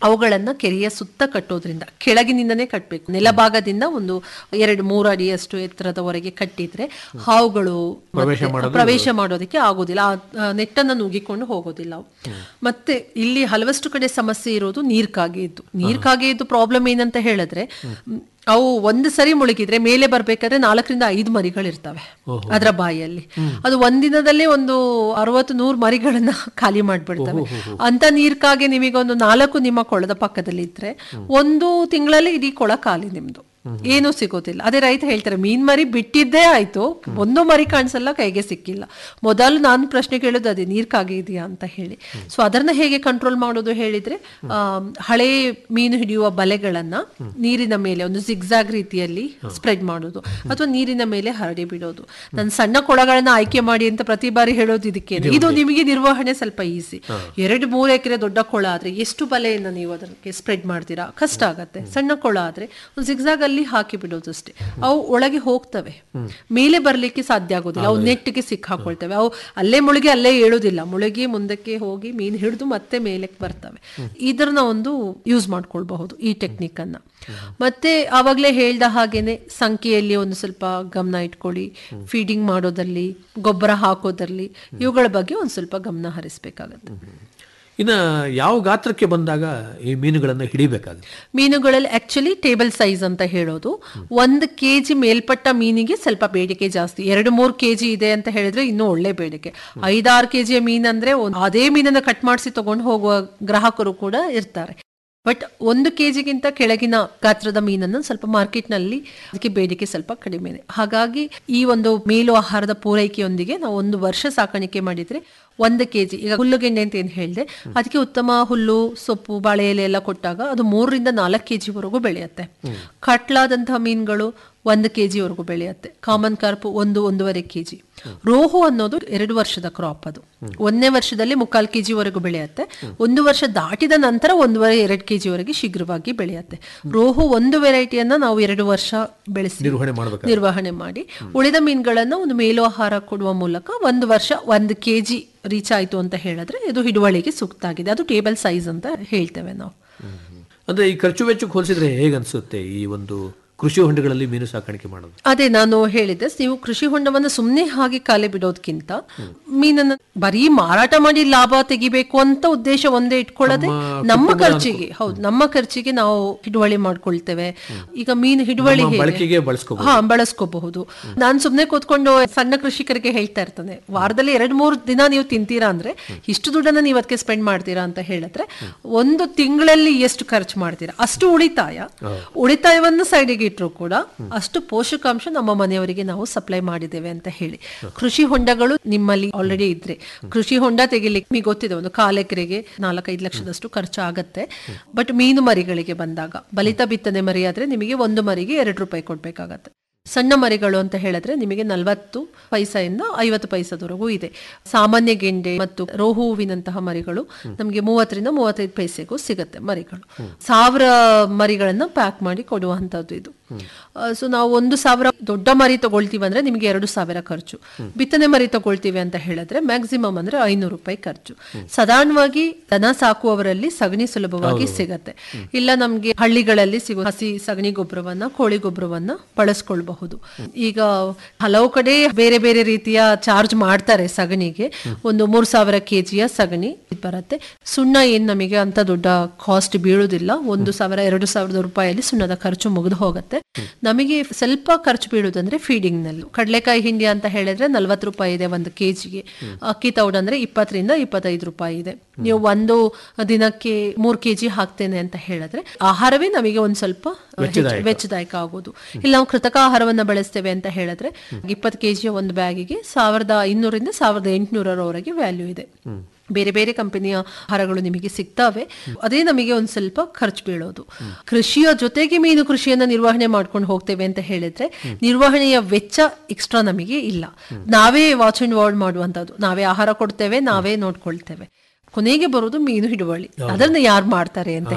ಅವುಗಳನ್ನ ಕೆರೆಯ ಸುತ್ತ ಕಟ್ಟೋದ್ರಿಂದ ಕೆಳಗಿನಿಂದನೇ ಕಟ್ಟಬೇಕು ನೆಲಭಾಗದಿಂದ ಒಂದು ಎರಡು ಮೂರು ಅಡಿಯಷ್ಟು ಎತ್ತರದವರೆಗೆ ಕಟ್ಟಿದ್ರೆ ಹಾವುಗಳು ಮತ್ತೆ ಪ್ರವೇಶ ಮಾಡೋದು- ಪ್ರವೇಶ ಮಾಡೋದಕ್ಕೆ ಆಗೋದಿಲ್ಲ ಆ, ಆ ನೆಟ್ಟನ್ನ ನುಗ್ಗಿಕೊಂಡು ಹೋಗೋದಿಲ್ಲ ಅವು ಮತ್ತೆ ಇಲ್ಲಿ ಹಲವಷ್ಟು ಕಡೆ ಸಮಸ್ಯೆ ಇರೋದು ನೀರ್ ಕಾಗೆ ಇದ್ದು ನೀರ್ ಕಾಗೆ ಇದ್ದು ಪ್ರಾಬ್ಲಮ್ ಏನಂತ ಹೇಳಿದ್ರೆ ಮ್, ಅವು ಒಂದು ಸರಿ ಮುಳುಗಿದ್ರೆ ಮೇಲೆ ಬರ್ಬೇಕಾದ್ರೆ ನಾಲ್ಕರಿಂದ ಐದು ಮರಿಗಳಿರ್ತವೆ ಅದರ ಬಾಯಿಯಲ್ಲಿ ಅದು ಒಂದಿನದಲ್ಲೇ ಒಂದು ಅರವತ್ತು ನೂರು ಮರಿಗಳನ್ನ ಖಾಲಿ ಮಾಡ್ಬಿಡ್ತವೆ ಅಂತ ನೀರ್ಕಾಗೆ ನಿಮಗೆ ಒಂದು ನಾಲ್ಕು ನಿಮ್ಮ ಕೊಳದ ಪಕ್ಕದಲ್ಲಿ ಇದ್ರೆ ಒಂದು ತಿಂಗಳಲ್ಲಿ ಇಡೀ ಕೊಳ ಖಾಲಿ ನಿಮ್ದು ಏನೂ ಸಿಗೋದಿಲ್ಲ ಅದೇ ರೈತ ಹೇಳ್ತಾರೆ ಮೀನ್ ಮರಿ ಬಿಟ್ಟಿದ್ದೇ ಆಯ್ತು ಒಂದು ಮರಿ ಕಾಣಿಸಲ್ಲ ಕೈಗೆ ಸಿಕ್ಕಿಲ್ಲ ಮೊದಲು ನಾನು ಪ್ರಶ್ನೆ ಕೇಳೋದು ಅದೇ ನೀರ್ಕಾಗೆ ಇದೆಯಾ ಅಂತ ಹೇಳಿ ಸೊ ಅದನ್ನ ಹೇಗೆ ಕಂಟ್ರೋಲ್ ಮಾಡೋದು ಹೇಳಿದ್ರೆ ಆ, ಹಳೆ ಮೀನು ಹಿಡಿಯುವ ಬಲೆಗಳನ್ನ ನೀರಿನ ಮೇಲೆ ಒಂದು ಜಿಗ್ಜಾಗ್ ರೀತಿಯಲ್ಲಿ ಸ್ಪ್ರೆಡ್ ಮಾಡೋದು ಅಥವಾ ನೀರಿನ ಮೇಲೆ ಹರಡಿ ಬಿಡೋದು ನಾನು ಸಣ್ಣ ಕೊಳಗಳನ್ನ ಆಯ್ಕೆ ಮಾಡಿ ಅಂತ ಪ್ರತಿ ಬಾರಿ ಹೇಳೋದು ಇದಕ್ಕೇನೆ ಇದು ನಿಮಗೆ ನಿರ್ವಹಣೆ ಸ್ವಲ್ಪ ಈಸಿ ಎರಡು ಮೂರು ಎಕರೆ ದೊಡ್ಡ ಕೊಳ ಆದ್ರೆ ಎಷ್ಟು ಬಲೆಯನ್ನ ನೀವು ಅದಕ್ಕೆ ಸ್ಪ್ರೆಡ್ ಮಾಡ್ತೀರಾ ಕಷ್ಟ ಆಗತ್ತೆ ಸಣ್ಣ ಕೊಳ ಆದ್ರೆ ಒಂದು ಜಿಗ್ಜಾಗ್ ಅಲ್ಲಿ ಹಾಕಿ ಬಿಡೋದು ಅಷ್ಟೇ ಅವು ಒಳಗೆ ಹೋಗ್ತವೆ ಮೇಲೆ ಬರ್ಲಿಕ್ಕೆ ಸಾಧ್ಯ ಆಗೋದಿಲ್ಲ ಅವು ನೆಟ್ಟಿಗೆ ಸಿಕ್ಕಾಕೊಳ್ತವೆ ಅವು ಅಲ್ಲೇ ಮುಳುಗಿ ಅಲ್ಲೇ ಏಳುದಿಲ್ಲ ಮುಳುಗಿ ಮುಂದಕ್ಕೆ ಹೋಗಿ ಮೀನು ಹಿಡಿದು ಮತ್ತೆ ಮೇಲೆ ಬರ್ತವೆ ಇದನ್ನ ಒಂದು ಯೂಸ್ ಮಾಡ್ಕೊಳ್ಬಹುದು ಈ ಟೆಕ್ನಿಕ್ ಅನ್ನ ಮತ್ತೆ ಆವಾಗಲೇ ಹೇಳ್ದ ಹಾಗೇನೆ ಸಂಖ್ಯೆಯಲ್ಲಿ ಒಂದು ಸ್ವಲ್ಪ ಗಮನ ಇಟ್ಕೊಳ್ಳಿ ಫೀಡಿಂಗ್ ಮಾಡೋದಲ್ಲಿ ಗೊಬ್ಬರ ಹಾಕೋದ್ರಲ್ಲಿ ಇವುಗಳ ಬಗ್ಗೆ ಒಂದು ಸ್ವಲ್ಪ ಗಮನ ಹರಿಸ್ಬೇಕಾಗತ್ತೆ ಇನ್ನ ಯಾವ ಗಾತ್ರಕ್ಕೆ ಬಂದಾಗ ಈ ಮೀನುಗಳನ್ನು ಹಿಡಿಬೇಕಾಗುತ್ತೆ ಮೀನುಗಳಲ್ಲಿ ಆಕ್ಚುಲಿ ಟೇಬಲ್ ಸೈಜ್ ಅಂತ ಹೇಳೋದು ಒಂದು ಕೆಜಿ ಮೇಲ್ಪಟ್ಟ ಮೀನಿಗೆ ಸ್ವಲ್ಪ ಬೇಡಿಕೆ ಜಾಸ್ತಿ ಎರಡು ಮೂರು ಕೆಜಿ ಇದೆ ಅಂತ ಹೇಳಿದ್ರೆ ಇನ್ನೂ ಒಳ್ಳೆ ಬೇಡಿಕೆ ಐದಾರು ಕೆಜಿಯ ಮೀನಂದ್ರೆ ಒಂದ್- ಅದೇ ಮೀನನ್ನ ಕಟ್ ಮಾಡಿಸಿ ತಗೊಂಡು ಹೋಗುವ ಗ್ರಾಹಕರು ಕೂಡ ಇರ್ತಾರೆ ಬಟ್ ಒಂದು ಕೆಜಿಗಿಂತ ಕೆಳಗಿನ ಗಾತ್ರದ ಮೀನನ್ನು ಸ್ವಲ್ಪ ಮಾರ್ಕೆಟ್ನಲ್ಲಿ ಅದಕ್ಕೆ ಬೇಡಿಕೆ ಸ್ವಲ್ಪ ಕಡಿಮೆನೆ ಹಾಗಾಗಿ ಈ ಒಂದು ಮೇಲು ಆಹಾರದ ಪೂರೈಕೆಯೊಂದಿಗೆ ನಾವು ಒಂದು ವರ್ಷ ಸಾಕಾಣಿಕೆ ಮಾಡಿದ್ರೆ ಒಂದು ಕೆಜಿ ಈಗ ಹುಲ್ಲುಗೆಂಡೆ ಅಂತ ಏನು ಹೇಳಿದೆ ಅದಕ್ಕೆ ಉತ್ತಮ ಹುಲ್ಲು ಸೊಪ್ಪು ಬಾಳೆ ಎಲೆ ಎಲ್ಲ ಕೊಟ್ಟಾಗ ಅದು ಮೂರರಿಂದ ನಾಲ್ಕು ಕೆಜಿ ವರೆಗೂ ಬೆಳೆಯುತ್ತೆ ಕಟ್ಲಾದಂತಹ ಮೀನುಗಳು ಒಂದು ಕೆಜಿ ವರೆಗೂ ಬೆಳೆಯುತ್ತೆ ಕಾಮನ್ ಕಾರ್ಪ್ ಒಂದು ಒಂದೂವರೆ ಕೆಜಿ ರೋಹು ಅನ್ನೋದು ಎರಡು ವರ್ಷದ ಕ್ರಾಪ್ ಅದು ಒಂದನೇ ವರ್ಷದಲ್ಲಿ ಮುಕ್ಕಾಲು ಕೆಜಿ ವರೆಗೂ ಬೆಳೆಯುತ್ತೆ ಒಂದು ವರ್ಷ ದಾಟಿದ ನಂತರ ಒಂದೂವರೆ ಎರಡು ಕೆಜಿ ವರೆಗೆ ಶೀಘ್ರವಾಗಿ ಬೆಳೆಯುತ್ತೆ ರೋಹು ಒಂದು ವೆರೈಟಿಯನ್ನ ನಾವು ಎರಡು ವರ್ಷ ಬೆಳೆಸಿ ನಿರ್ವಹಣೆ ಮಾಡ್ಬೇಕಾಗುತ್ತೆ. ನಿರ್ವಹಣೆ ಮಾಡಿ ಉಳಿದ ಮೀನುಗಳನ್ನ ಒಂದು ಮೇಲು ಆಹಾರ ಕೊಡುವ ಮೂಲಕ ಒಂದು ವರ್ಷ ಒಂದು ಕೆಜಿ ರೀಚ್ ಆಯ್ತು ಅಂತ ಹೇಳಿದ್ರೆ ಇದು ಹಿಡುವಳಿಗೆ ಸೂಕ್ತ ಆಗಿದೆ ಅದು ಟೇಬಲ್ ಸೈಜ್ ಅಂತ ಹೇಳ್ತೇವೆ ನಾವು ಅಂದ್ರೆ ಈ ಖರ್ಚು ವೆಚ್ಚಕ್ಕೆ ಹೋಲಿಸಿದ್ರೆ ಹೇಗನ್ಸುತ್ತೆ ಈ ಒಂದು ಕೃಷಿ ಹೊಂಡಗಳಲ್ಲಿ ಮೀನು ಸಾಕಾಣಿಕೆ ಮಾಡೋದು ಅದೇ ನಾನು ಹೇಳಿದ್ದೆ ನೀವು ಕೃಷಿ ಹೊಂಡವನ್ನು ಸುಮ್ಮನೆ ಹಾಗೆ ಖಾಲಿ ಬಿಡೋದಕ್ಕಿಂತ ಮೀನನ್ನ ಬರೀ ಮಾರಾಟ ಮಾಡಿ ಲಾಭ ತೆಗಿಬೇಕು ಅಂತ ಉದ್ದೇಶ ಒಂದೇ ಇಟ್ಕೊಳ್ಳದೆ ನಮ್ಮ ಖರ್ಚಿಗೆ ಹೌದು ನಮ್ಮ ಖರ್ಚಿಗೆ ನಾವು ಹಿಡುವಳಿ ಮಾಡ್ಕೊಳ್ತೇವೆ ಈಗ ಮೀನು ಹಿಡುವಳಿ ನಮ್ಮ ಹೇಗೆ? ಬಳಕೆಗೆ ಬಳಸ್ಕೋಬಹುದು. ಹಾ ಬಳಸ್ಕೋಬಹುದು ನಾನು ಸುಮ್ನೆ ಕೂತ್ಕೊಂಡು ಸಣ್ಣ ಕೃಷಿಕರಿಗೆ ಹೇಳ್ತಾ ಇರ್ತಾನೆ ವಾರದಲ್ಲಿ ಎರಡ್ ಮೂರು ದಿನ ನೀವು ತಿಂತೀರಾ ಅಂದ್ರೆ ಇಷ್ಟು ದುಡ್ಡನ್ನ ನೀವು ಅದಕ್ಕೆ ಸ್ಪೆಂಡ್ ಮಾಡ್ತೀರಾ ಅಂತ ಹೇಳಿದ್ರೆ ಒಂದು ತಿಂಗಳಲ್ಲಿ ಎಷ್ಟು ಖರ್ಚು ಮಾಡ್ತೀರಾ ಅಷ್ಟು ಉಳಿತಾಯ ಉಳಿತಾಯವನ್ನು ಸೈಡಿಗೆ ಇಟ್ಟರು ಕೂಡ ಅಷ್ಟು ಪೋಷಕಾಂಶ ನಮ್ಮ ಮನೆಯವರಿಗೆ ನಾವು ಸಪ್ಲೈ ಮಾಡಿದ್ದೇವೆ ಅಂತ ಹೇಳಿ ಕೃಷಿ ಹೊಂಡಗಳು ನಿಮ್ಮಲ್ಲಿ ಆಲ್ರೆಡಿ ಇದ್ರೆ ಕೃಷಿ ಹೊಂಡ ತೆಗಿಲಿಕ್ಕೆ ನಿಮಗೆ ಗೊತ್ತಿದೆ ಒಂದು ಕಾಲ್ ಎಕರೆಗೆ ನಾಲ್ಕೈದು ಲಕ್ಷದಷ್ಟು ಖರ್ಚು ಆಗತ್ತೆ ಬಟ್ ಮೀನು ಮರಿಗಳಿಗೆ ಬಂದಾಗ ಬಲಿತ ಬಿತ್ತನೆ ಮರಿ ಆದ್ರೆ ನಿಮಗೆ ಒಂದು ಮರಿಗೆ ಎರಡು ರೂಪಾಯಿ ಕೊಡ್ಬೇಕಾಗತ್ತೆ ಸಣ್ಣ ಮರಿಗಳು ಅಂತ ಹೇಳಿದ್ರೆ ನಿಮಗೆ ನಲವತ್ತು ಪೈಸೆಯಿಂದ ಐವತ್ತು ಪೈಸದವರೆಗೂ ಇದೆ ಸಾಮಾನ್ಯ ಗೆಂಡೆ ಮತ್ತು ರೋಹು ಹೂವಿನಂತಹ ಮರಿಗಳು ನಮಗೆ ಮೂವತ್ತರಿಂದ ಮೂವತ್ತೈದು ಪೈಸೆಗೂ ಸಿಗುತ್ತೆ ಮರಿಗಳು ಸಾವಿರ ಮರಿಗಳನ್ನ ಪ್ಯಾಕ್ ಮಾಡಿ ಕೊಡುವಂತದ್ದು ಇದು ಸೊ ನಾವು ಒಂದು ಸಾವಿರ ದೊಡ್ಡ ಮರಿ ತಗೊಳ್ತೀವಿ ಅಂದ್ರೆ ನಿಮಗೆ ಎರಡು ಸಾವಿರ ಖರ್ಚು ಬಿತ್ತನೆ ಮರಿ ತಗೊಳ್ತೀವಿ ಅಂತ ಹೇಳಿದ್ರೆ ಮ್ಯಾಕ್ಸಿಮಮ್ ಅಂದ್ರೆ ಐನೂರು ರೂಪಾಯಿ ಖರ್ಚು ಸಾಧಾರಣವಾಗಿ ದನ ಸಾಕುವವರಲ್ಲಿ ಸಗಣಿ ಸುಲಭವಾಗಿ ಸಿಗತ್ತೆ ಇಲ್ಲ ನಮ್ಗೆ ಹಳ್ಳಿಗಳಲ್ಲಿ ಸಿಗುವ ಹಸಿ ಸಗಣಿ ಗೊಬ್ಬರವನ್ನ ಕೋಳಿ ಗೊಬ್ಬರವನ್ನ ಬಳಸ್ಕೊಳ್ಬಹುದು ಈಗ ಹಲವು ಕಡೆ ಬೇರೆ ಬೇರೆ ರೀತಿಯ ಚಾರ್ಜ್ ಮಾಡ್ತಾರೆ ಸಗಣಿಗೆ ಒಂದು ಮೂರ್ ಸಾವಿರ ಕೆಜಿಯ ಸಗಣಿ ಇದ್ ಬರುತ್ತೆ ಸುಣ್ಣ ಏನ್ ನಮಗೆ ಅಂತ ದೊಡ್ಡ ಕಾಸ್ಟ್ ಬೀಳುದಿಲ್ಲ ಒಂದು ಸಾವಿರ ಎರಡು ಸಾವಿರದ ರೂಪಾಯಿಯಲ್ಲಿ ಸುಣ್ಣದ ಖರ್ಚು ಮುಗಿದು ಹೋಗುತ್ತೆ ನಮಗೆ ಸ್ವಲ್ಪ ಖರ್ಚು ಬೀಳುದಂದ್ರೆ ಫೀಡಿಂಗ್ ನಲ್ಲಿ ಕಡಲೆಕಾಯಿ ಹಿಂಡಿ ಅಂತ ಹೇಳಿದ್ರೆ ನಲ್ವತ್ತು ರೂಪಾಯಿ ಇದೆ ಒಂದು ಕೆಜಿಗೆ ಅಕ್ಕಿ ತೌಡ್ ಅಂದ್ರೆ ಇಪ್ಪತ್ತರಿಂದ ಇಪ್ಪತ್ತೈದು ರೂಪಾಯಿ ಇದೆ ನೀವು ಒಂದು ದಿನಕ್ಕೆ ಮೂರ್ ಕೆಜಿ ಹಾಕ್ತೇನೆ ಅಂತ ಹೇಳಿದ್ರೆ ಆಹಾರವೇ ನಮಗೆ ಒಂದ್ ಸ್ವಲ್ಪ ಹೆಚ್ಚು ವೆಚ್ಚದಾಯಕ ಆಗೋದು ಇಲ್ಲ ನಾವು ಕೃತಕ ಆಹಾರವನ್ನ ಬಳಸ್ತೇವೆ ಅಂತ ಹೇಳಿದ್ರೆ ಇಪ್ಪತ್ತು ಕೆಜಿಯ ಒಂದು ಬ್ಯಾಗಿಗೆ ಸಾವಿರದ ಐನೂರಿಂದ ಸಾವಿರದ ಎಂಟುನೂರರವರೆಗೆ ವ್ಯಾಲ್ಯೂ ಇದೆ ಬೇರೆ ಬೇರೆ ಕಂಪನಿಯ ಆಹಾರಗಳು ನಿಮಗೆ ಸಿಗ್ತವೆ ಅದೇ ನಮಗೆ ಒಂದ್ ಸ್ವಲ್ಪ ಖರ್ಚು ಬೀಳೋದು ಕೃಷಿಯ ಜೊತೆಗೆ ಮೀನು ಕೃಷಿಯನ್ನ ನಿರ್ವಹಣೆ ಮಾಡ್ಕೊಂಡು ಹೋಗ್ತೇವೆ ಅಂತ ಹೇಳಿದ್ರೆ ನಿರ್ವಹಣೆಯ ವೆಚ್ಚ ಎಕ್ಸ್ಟ್ರಾ ನಮಗೆ ಇಲ್ಲ ನಾವೇ ವಾಚ್ ಅಂಡ್ ವಾರ್ಡ್ ಮಾಡುವಂತದ್ದು ನಾವೇ ಆಹಾರ ಕೊಡ್ತೇವೆ ನಾವೇ ನೋಡ್ಕೊಳ್ತೇವೆ ಕೊನೆಗೆ ಬರೋದು ಮೀನು ಹಿಡುವಳಿ ಅದನ್ನ ಯಾರು ಮಾಡ್ತಾರೆ ಅಂತ ಹೇಳಿ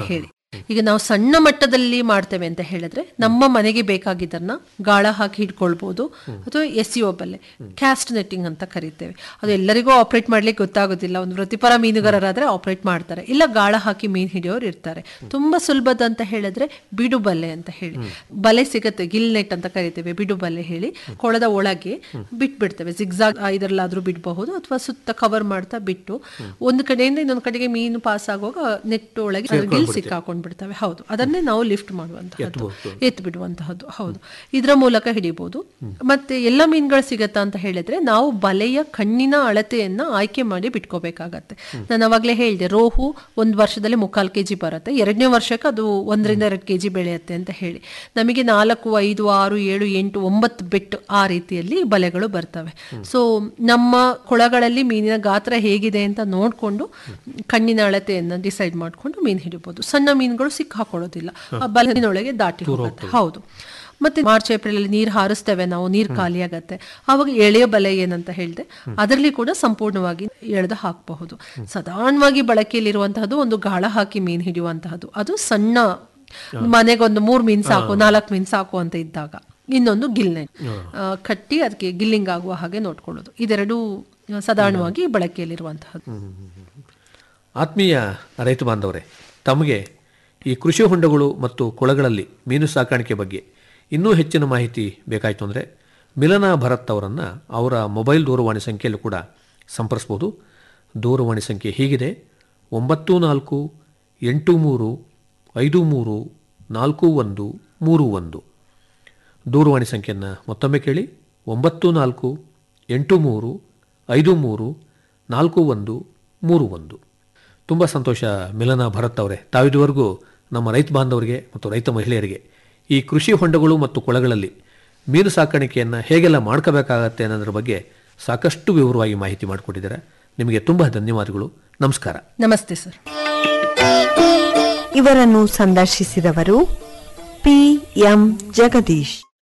ಈಗ ನಾವು ಸಣ್ಣ ಮಟ್ಟದಲ್ಲಿ ಮಾಡ್ತೇವೆ ಅಂತ ಹೇಳಿದ್ರೆ ನಮ್ಮ ಮನೆಗೆ ಬೇಕಾಗಿದ್ದನ್ನ ಗಾಳ ಹಾಕಿ ಹಿಡ್ಕೊಳ್ಬಹುದು ಅಥವಾ ಎಸ್ ಸಿ ಬಲ್ಲೆ ಕ್ಯಾಸ್ಟ್ ನೆಟ್ಟಿಂಗ್ ಅಂತ ಕರಿತೇವೆ ಅದು ಎಲ್ಲರಿಗೂ ಆಪರೇಟ್ ಮಾಡ್ಲಿಕ್ಕೆ ಗೊತ್ತಾಗೋದಿಲ್ಲ ಒಂದು ವೃತ್ತಿಪರ ಮೀನುಗಾರರಾದ್ರೆ ಆಪರೇಟ್ ಮಾಡ್ತಾರೆ ಇಲ್ಲ ಗಾಳ ಹಾಕಿ ಮೀನು ಹಿಡಿಯೋರು ಇರ್ತಾರೆ ತುಂಬಾ ಸುಲಭದ ಅಂತ ಹೇಳಿದ್ರೆ ಬಿಡು ಬಲೆ ಅಂತ ಹೇಳಿ ಬಲೆ ಸಿಗತ್ತೆ ಗಿಲ್ ನೆಟ್ ಅಂತ ಕರಿತೇವೆ ಬಿಡು ಬಲೆ ಹೇಳಿ ಕೊಳದ ಒಳಗೆ ಬಿಟ್ಬಿಡ್ತೇವೆ ಜಿಗ್ಜಾಗ್ ಇದರಲ್ಲಾದ್ರೂ ಬಿಡಬಹುದು ಅಥವಾ ಸುತ್ತ ಕವರ್ ಮಾಡ್ತಾ ಬಿಟ್ಟು ಒಂದು ಕಡೆಯಿಂದ ಇನ್ನೊಂದು ಕಡೆಗೆ ಮೀನು ಪಾಸ್ ಆಗುವಾಗ ನೆಟ್ ಒಳಗೆ ಗಿಲ್ ಸಿಕ್ಕಾಕೊಂಡ್ ಬಿಡ್ತವೆ ಹೌದು ಅದನ್ನೇ ನಾವು ಲಿಫ್ಟ್ ಮಾಡುವಂತಹದ್ದು ಎತ್ತು ಬಿಡುವಂತಹದ್ದು ಹೌದು ಇದರ ಮೂಲಕ ಹಿಡಿಬಹುದು ಮತ್ತೆ ಎಲ್ಲ ಮೀನುಗಳು ಸಿಗತ್ತಾ ಅಂತ ಹೇಳಿದ್ರೆ ನಾವು ಬಲೆಯ ಕಣ್ಣಿನ ಅಳತೆಯನ್ನ ಆಯ್ಕೆ ಮಾಡಿ ಬಿಟ್ಕೋಬೇಕಾಗತ್ತೆ ನಾನು ಅವಾಗಲೇ ಹೇಳಿದೆ ರೋಹು ಒಂದು ವರ್ಷದಲ್ಲಿ ಮುಕ್ಕಾಲು ಕೆಜಿ ಬರುತ್ತೆ ಎರಡನೇ ವರ್ಷಕ್ಕೆ ಅದು ಒಂದರಿಂದ ಎರಡು ಕೆಜಿ ಬೆಳೆಯುತ್ತೆ ಅಂತ ಹೇಳಿ ನಮಗೆ ನಾಲ್ಕು ಐದು ಆರು ಏಳು ಎಂಟು ಒಂಬತ್ತು ಬೆಟ್ಟು ಆ ರೀತಿಯಲ್ಲಿ ಬಲೆಗಳು ಬರ್ತವೆ ಸೊ ನಮ್ಮ ಕೊಳಗಳಲ್ಲಿ ಮೀನಿನ ಗಾತ್ರ ಹೇಗಿದೆ ಅಂತ ನೋಡಿಕೊಂಡು ಕಣ್ಣಿನ ಅಳತೆಯನ್ನು ಡಿಸೈಡ್ ಮಾಡಿಕೊಂಡು ಮೀನು ಹಿಡಿಬಹುದು ಸಣ್ಣ ಮೀನುಗಳು ಸಿಕ್ಕಾಕೊಳ್ಳೋದಿಲ್ಲ ಆ ಬಲನೊಳಗೆ ದಾಟಿ ಹೋಗುತ್ತೆ ಹೌದು ಮತ್ತೆ ಮಾರ್ಚ್ ಏಪ್ರಿಲ್ ಅಲ್ಲಿ ನೀರು ಹಾರಿಸ್ತೇವೆ ನಾವು ನೀರು ಖಾಲಿ ಆಗತ್ತೆ ಆವಾಗ ಎಳೆಯ ಬಲೆ ಏನಂತ ಹೇಳಿದೆ ಅದರಲ್ಲಿ ಕೂಡ ಸಂಪೂರ್ಣವಾಗಿ ಎಳೆದು ಹಾಕಬಹುದು ಸಾಧಾರಣವಾಗಿ ಬಳಕೆಯಲ್ಲಿರುವಂತಹದ್ದು ಒಂದು ಗಾಳ ಹಾಕಿ ಮೀನು ಹಿಡಿಯುವಂತಹದ್ದು ಅದು ಸಣ್ಣ ಮನೆಗೊಂದು ಮೂರ್ ಮೀನ್ ಸಾಕು ನಾಲ್ಕು ಮೀನ್ ಸಾಕು ಅಂತ ಇದ್ದಾಗ ಇನ್ನೊಂದು ಗಿಲ್ನೆಟ್ ಕಟ್ಟಿ ಅದಕ್ಕೆ ಗಿಲ್ಲಿಂಗ್ ಆಗುವ ಹಾಗೆ ನೋಡ್ಕೊಳ್ಳೋದು ಇದೆರಡು ಸಾಧಾರಣವಾಗಿ ಬಳಕೆಯಲ್ಲಿರುವಂತಹದ್ದು ಆತ್ಮೀಯ ರೈತ ಬಾಂಧವರೇ ತಮಗೆ ಈ ಕೃಷಿ ಹೊಂಡಗಳು ಮತ್ತು ಕೊಳಗಳಲ್ಲಿ ಮೀನು ಸಾಕಾಣಿಕೆ ಬಗ್ಗೆ ಇನ್ನೂ ಹೆಚ್ಚಿನ ಮಾಹಿತಿ ಬೇಕಾಯಿತು ಅಂದರೆ ಮಿಲನಾ ಭರತ್ ಅವರನ್ನು ಅವರ ಮೊಬೈಲ್ ದೂರವಾಣಿ ಸಂಖ್ಯೆಯಲ್ಲೂ ಕೂಡ ಸಂಪರ್ಸ್ಬೋದು ದೂರವಾಣಿ ಸಂಖ್ಯೆ ಹೀಗಿದೆ ಒಂಬತ್ತು ನಾಲ್ಕು ಎಂಟು ಮೂರು ಐದು ಮೂರು ನಾಲ್ಕು ಒಂದು ಮೂರು ಒಂದು ದೂರವಾಣಿ ಸಂಖ್ಯೆಯನ್ನು ಮತ್ತೊಮ್ಮೆ ಕೇಳಿ ಒಂಬತ್ತು ನಾಲ್ಕು ಎಂಟು ಮೂರು ಐದು ಮೂರು ನಾಲ್ಕು ಒಂದು ಮೂರು ಒಂದು ತುಂಬ ಸಂತೋಷ ಮಿಲನ ಭರತ್ ಅವರೇ ತಾವಿದುವರೆಗೂ ನಮ್ಮ ರೈತ ಬಾಂಧವರಿಗೆ ಮತ್ತು ರೈತ ಮಹಿಳೆಯರಿಗೆ ಈ ಕೃಷಿ ಹೊಂಡಗಳು ಮತ್ತು ಕೊಳಗಳಲ್ಲಿ ಮೀನು ಸಾಕಾಣಿಕೆಯನ್ನು ಹೇಗೆಲ್ಲ ಮಾಡ್ಕೋಬೇಕಾಗತ್ತೆ ಅನ್ನೋದ್ರ ಬಗ್ಗೆ ಸಾಕಷ್ಟು ವಿವರವಾಗಿ ಮಾಹಿತಿ ಮಾಡಿಕೊಟ್ಟಿದ್ದಾರೆ ನಿಮಗೆ ತುಂಬ ಧನ್ಯವಾದಗಳು ನಮಸ್ಕಾರ ನಮಸ್ತೆ ಸರ್ ಇವರನ್ನು ಸಂದರ್ಶಿಸಿದವರು ಪಿ ಎಂ ಜಗದೀಶ್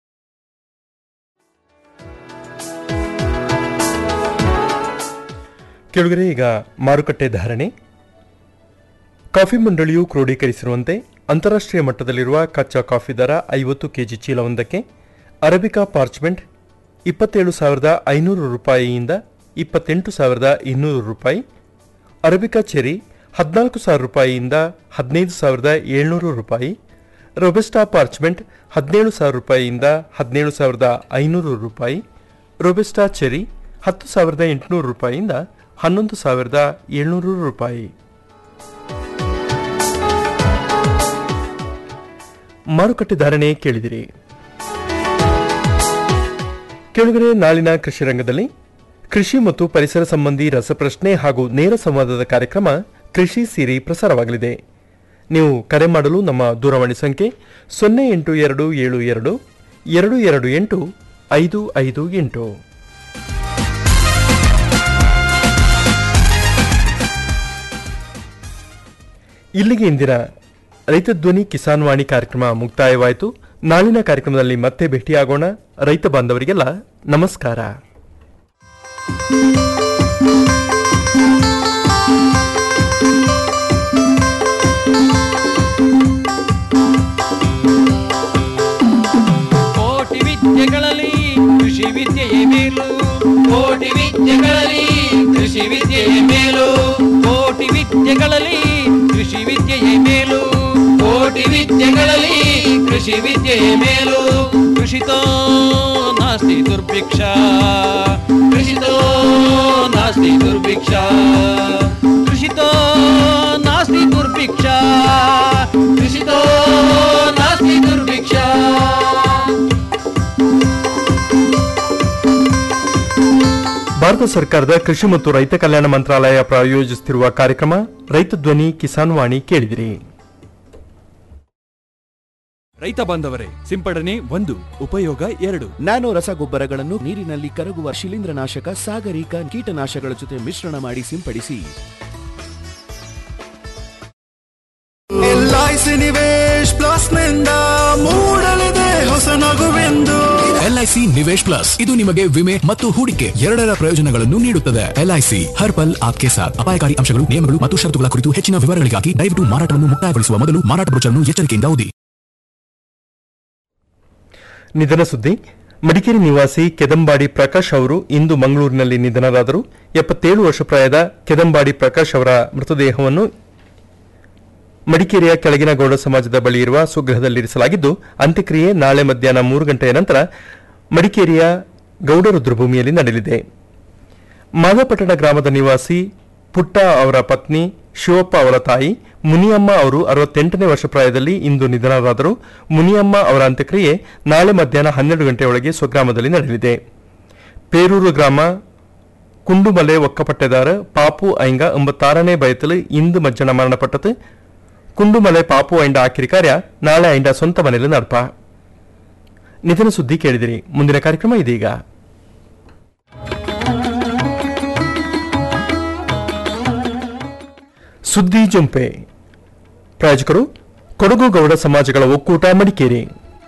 ಕೆಳಗರೆ ಈಗ ಮಾರುಕಟ್ಟೆ ಧಾರಣೆ ಕಾಫಿ ಮಂಡಳಿಯು ಕ್ರೋಢೀಕರಿಸಿರುವಂತೆ ಅಂತಾರಾಷ್ಟ್ರೀಯ ಮಟ್ಟದಲ್ಲಿರುವ ಕಚ್ಚಾ ಕಾಫಿ ದರ ಐವತ್ತು ಕೆಜಿ ಚೀಲವೊಂದಕ್ಕೆ ಅರಬಿಕಾ ಪಾರ್ಚ್ಮೆಂಟ್ ಇಪ್ಪತ್ತೇಳು ಸಾವಿರದ ಐನೂರು ರೂಪಾಯಿಯಿಂದ ಇಪ್ಪತ್ತೆಂಟು ಸಾವಿರದ ಇನ್ನೂರು ರೂಪಾಯಿ ಅರಬಿಕಾ ಚೆರಿ ಹದಿನಾಲ್ಕು ಸಾವಿರ ರೂಪಾಯಿಯಿಂದ ಹದಿನೈದು ಸಾವಿರದ ಏಳ್ನೂರು ರೂಪಾಯಿ ರೊಬೆಸ್ಟಾ ಪಾರ್ಚ್ಮೆಂಟ್ ಹದಿನೇಳು ಸಾವಿರ ರೂಪಾಯಿಯಿಂದ ಹದಿನೇಳು ಸಾವಿರದ ಐನೂರು ರೂಪಾಯಿ ರೊಬೆಸ್ಟಾ ಚೆರಿ ಹತ್ತು ಸಾವಿರದ ಎಂಟುನೂರು ರೂಪಾಯಿಯಿಂದ ಹನ್ನೊಂದು ಸಾವಿರದ ಏಳ್ನೂರು ರೂಪಾಯಿ ಮಾರುಕಟ್ಟೆ ಧಾರಣೆ ಕೇಳಿದಿರಿ ಕೆಳಗಡೆ ನಾಳಿನ ಕೃಷಿ ರಂಗದಲ್ಲಿ ಕೃಷಿ ಮತ್ತು ಪರಿಸರ ಸಂಬಂಧಿ ರಸಪ್ರಶ್ನೆ ಹಾಗೂ ನೇರ ಸಂವಾದದ ಕಾರ್ಯಕ್ರಮ ಕೃಷಿ ಸಿರಿ ಪ್ರಸಾರವಾಗಲಿದೆ ನೀವು ಕರೆ ಮಾಡಲು ನಮ್ಮ ದೂರವಾಣಿ ಸಂಖ್ಯೆ ಸೊನ್ನೆ ಎಂಟು ಎರಡು ಏಳು ಎರಡು ಎರಡು ಎರಡು ಎಂಟು ಐದು ಐದು ಎಂಟು ಇಲ್ಲಿಗೆ ಇಂದಿನ ರೈತ ಧ್ವನಿ ಕಿಸಾನ್ ವಾಣಿ ಕಾರ್ಯಕ್ರಮ ಮುಕ್ತಾಯವಾಯಿತು ನಾಳಿನ ಕಾರ್ಯಕ್ರಮದಲ್ಲಿ ಮತ್ತೆ ಭೇಟಿಯಾಗೋಣ ರೈತ ಬಾಂಧವರಿಗೆಲ್ಲ ನಮಸ್ಕಾರ ಕೋಟಿ ವಿದ್ಯೆಗಳಲ್ಲಿ ಕೃಷಿ ವಿದ್ಯೆಯೇ ಮೇಲು ಕೋಟಿ ವಿದ್ಯೆಗಳಲ್ಲಿ ಕೃಷಿ ವಿದ್ಯೆಯೇ ಮೇಲು ಕೋಟಿ ವಿದ್ಯೆಗಳಲ್ಲಿ ಕೃಷಿ ವಿದ್ಯೆಯೇ ಮೇಲು ಕೋಟಿ ವಿದ್ಯೆಗಳಲ್ಲಿ ಕೃಷಿ ವಿದ್ಯೆಯೇ ಮೇಲು ಕೃಷಿತೋ ನಾಸ್ತಿ ದುರ್ಭಿಕ್ಷ ಕೃಷಿತೋ ನಾಸ್ತಿ ದುರ್ಭಿಕ್ಷ ಕೃಷಿತೋ ನಾಸ್ತಿ ದುರ್ಭಿಕ್ಷ ಕೃಷಿತೋ ನಾಸ್ತಿ ದುರ್ಭಿಕ್ಷ ಭಾರತ ಸರ್ಕಾರದ ಕೃಷಿ ಮತ್ತು ರೈತ ಕಲ್ಯಾಣ ಮಂತ್ರಾಲಯ ಪ್ರಾಯೋಜಿಸುತ್ತಿರುವ ಕಾರ್ಯಕ್ರಮ ರೈತ ಧ್ವನಿ ಕಿಸಾನ್ ವಾಣಿ ಕೇಳಿದಿರಿ ರೈತ ಬಾಂಧವರೇ ಸಿಂಪಡಣೆ ಒಂದು ಉಪಯೋಗ ಎರಡು ನ್ಯಾನೋ ರಸಗೊಬ್ಬರಗಳನ್ನು ನೀರಿನಲ್ಲಿ ಕರಗುವ ಶಿಲೀಂಧ್ರನಾಶಕ ಸಾಗರಿಕ ಕೀಟನಾಶಕಗಳ ಜೊತೆ ಮಿಶ್ರಣ ಮಾಡಿ ಸಿಂಪಡಿಸಿ ಎಲ್ಐಸಿ ನಿವೇಶ್ ಪ್ಲಸ್ ನಿಂದ ಮೂಡಲಿದೆ ಹೊಸ ನಗುವೆಂದು ಎಲ್ಐಸಿ ಎಲ್ಐಸಿ ನಿವೇಶ್ ಪ್ಲಸ್ ಇದು ನಿಮಗೆ ವಿಮೆ ಮತ್ತು ಹೂಡಿಕೆ ಎರಡರ ಪ್ರಯೋಜನಗಳನ್ನು ನೀಡುತ್ತದೆ ಎಲ್ಐಸಿ ಹರ್ ಪಲ್ ಆಪ್ಕೆ ಸಾಥ್ ಅಪಾಯಕಾರಿ ಅಂಶಗಳು ನಿಯಮಗಳು ಮತ್ತು ಷರತ್ತುಗಳ ಕುರಿತು ಹೆಚ್ಚಿನ ವಿವರಗಳಿಗಾಗಿ ದಯವಿಟ್ಟು ಮಾರಾಟವನ್ನು ಮುಕ್ತಾಯಗೊಳಿಸುವ ಮೊದಲು ಮಾರಾಟ ಬ್ರೋಚರ್ನ್ನು ಎಚ್ಚರಿಕೆಯಿಂದ ಓದಿ ನಿಧನ ಸುದ್ದಿ ಮಡಿಕೇರಿ ನಿವಾಸಿ ಕೆದಂಬಾಡಿ ಪ್ರಕಾಶ್ ಅವರು ಇಂದು ಮಂಗಳೂರಿನಲ್ಲಿ ನಿಧನರಾದರು ಎಪ್ಪತ್ತೇಳು ವರ್ಷ ಪ್ರಾಯದ ಕೆದಂಬಾಡಿ ಪ್ರಕಾಶ್ ಅವರ ಮೃತದೇಹವನ್ನು ಮಡಿಕೇರಿಯ ಕೆಳಗಿನ ಗೌಡ ಸಮಾಜದ ಬಳಿ ಇರುವ ಸ್ವಗೃಹದಲ್ಲಿರಿಸಲಾಗಿದ್ದು ಅಂತ್ಯಕ್ರಿಯೆ ನಾಳೆ ಮಧ್ಯಾಹ್ನ ಮೂರು ಗಂಟೆಯ ನಂತರ ಮಡಿಕೇರಿಯ ಗೌಡ ರುದ್ರಭೂಮಿಯಲ್ಲಿ ನಡೆಯಲಿದೆ ಮಾದಪಟ್ಟಣ ಗ್ರಾಮದ ನಿವಾಸಿ ಪುಟ್ಟ ಅವರ ಪತ್ನಿ ಶಿವಪ್ಪ ಅವರ ತಾಯಿ ಮುನಿಯಮ್ಮ ಅವರು ಅರವತ್ತೆಂಟನೇ ವರ್ಷ ಪ್ರಾಯದಲ್ಲಿ ಇಂದು ನಿಧನರಾದರು ಮುನಿಯಮ್ಮ ಅವರ ಅಂತ್ಯಕ್ರಿಯೆ ನಾಳೆ ಮಧ್ಯಾಹ್ನ ಹನ್ನೆರಡು ಗಂಟೆಯೊಳಗೆ ಸ್ವಗ್ರಾಮದಲ್ಲಿ ನಡೆಯಲಿದೆ ಪೇರೂರು ಗ್ರಾಮ ಕುಂಡುಮಲೆ ಒಕ್ಕಪಟ್ಟೆದಾರ ಪಾಪು ಐಂಗ ಎಂಬತ್ತಾರನೇ ಬಯತಲು ಇಂದು ಮಜ್ಜನ ಮರಣಪಟ್ಟது ಕುಂಡುಮಲೆ ಪಾಪು ಐಂಡ ಆಕಿರಿ ಕಾರ್ಯ ನಾಳೆ ಐಂಡ ಸ್ವಂತ ಮನೆಯಲ್ಲಿ ನಡಪ ನಿಧನ ಸುದ್ದಿ ಕೇಳಿದಿರಿ ಮುಂದಿನ ಕಾರ್ಯಕ್ರಮ ಇದೀಗ ಸುದ್ದಿ ಜುಂಪೆ ಪ್ರಾಯೋಜಕರು ಕೊಡಗು ಗೌಡ ಸಮಾಜಗಳ ಒಕ್ಕೂಟ ಮಡಿಕೇರಿ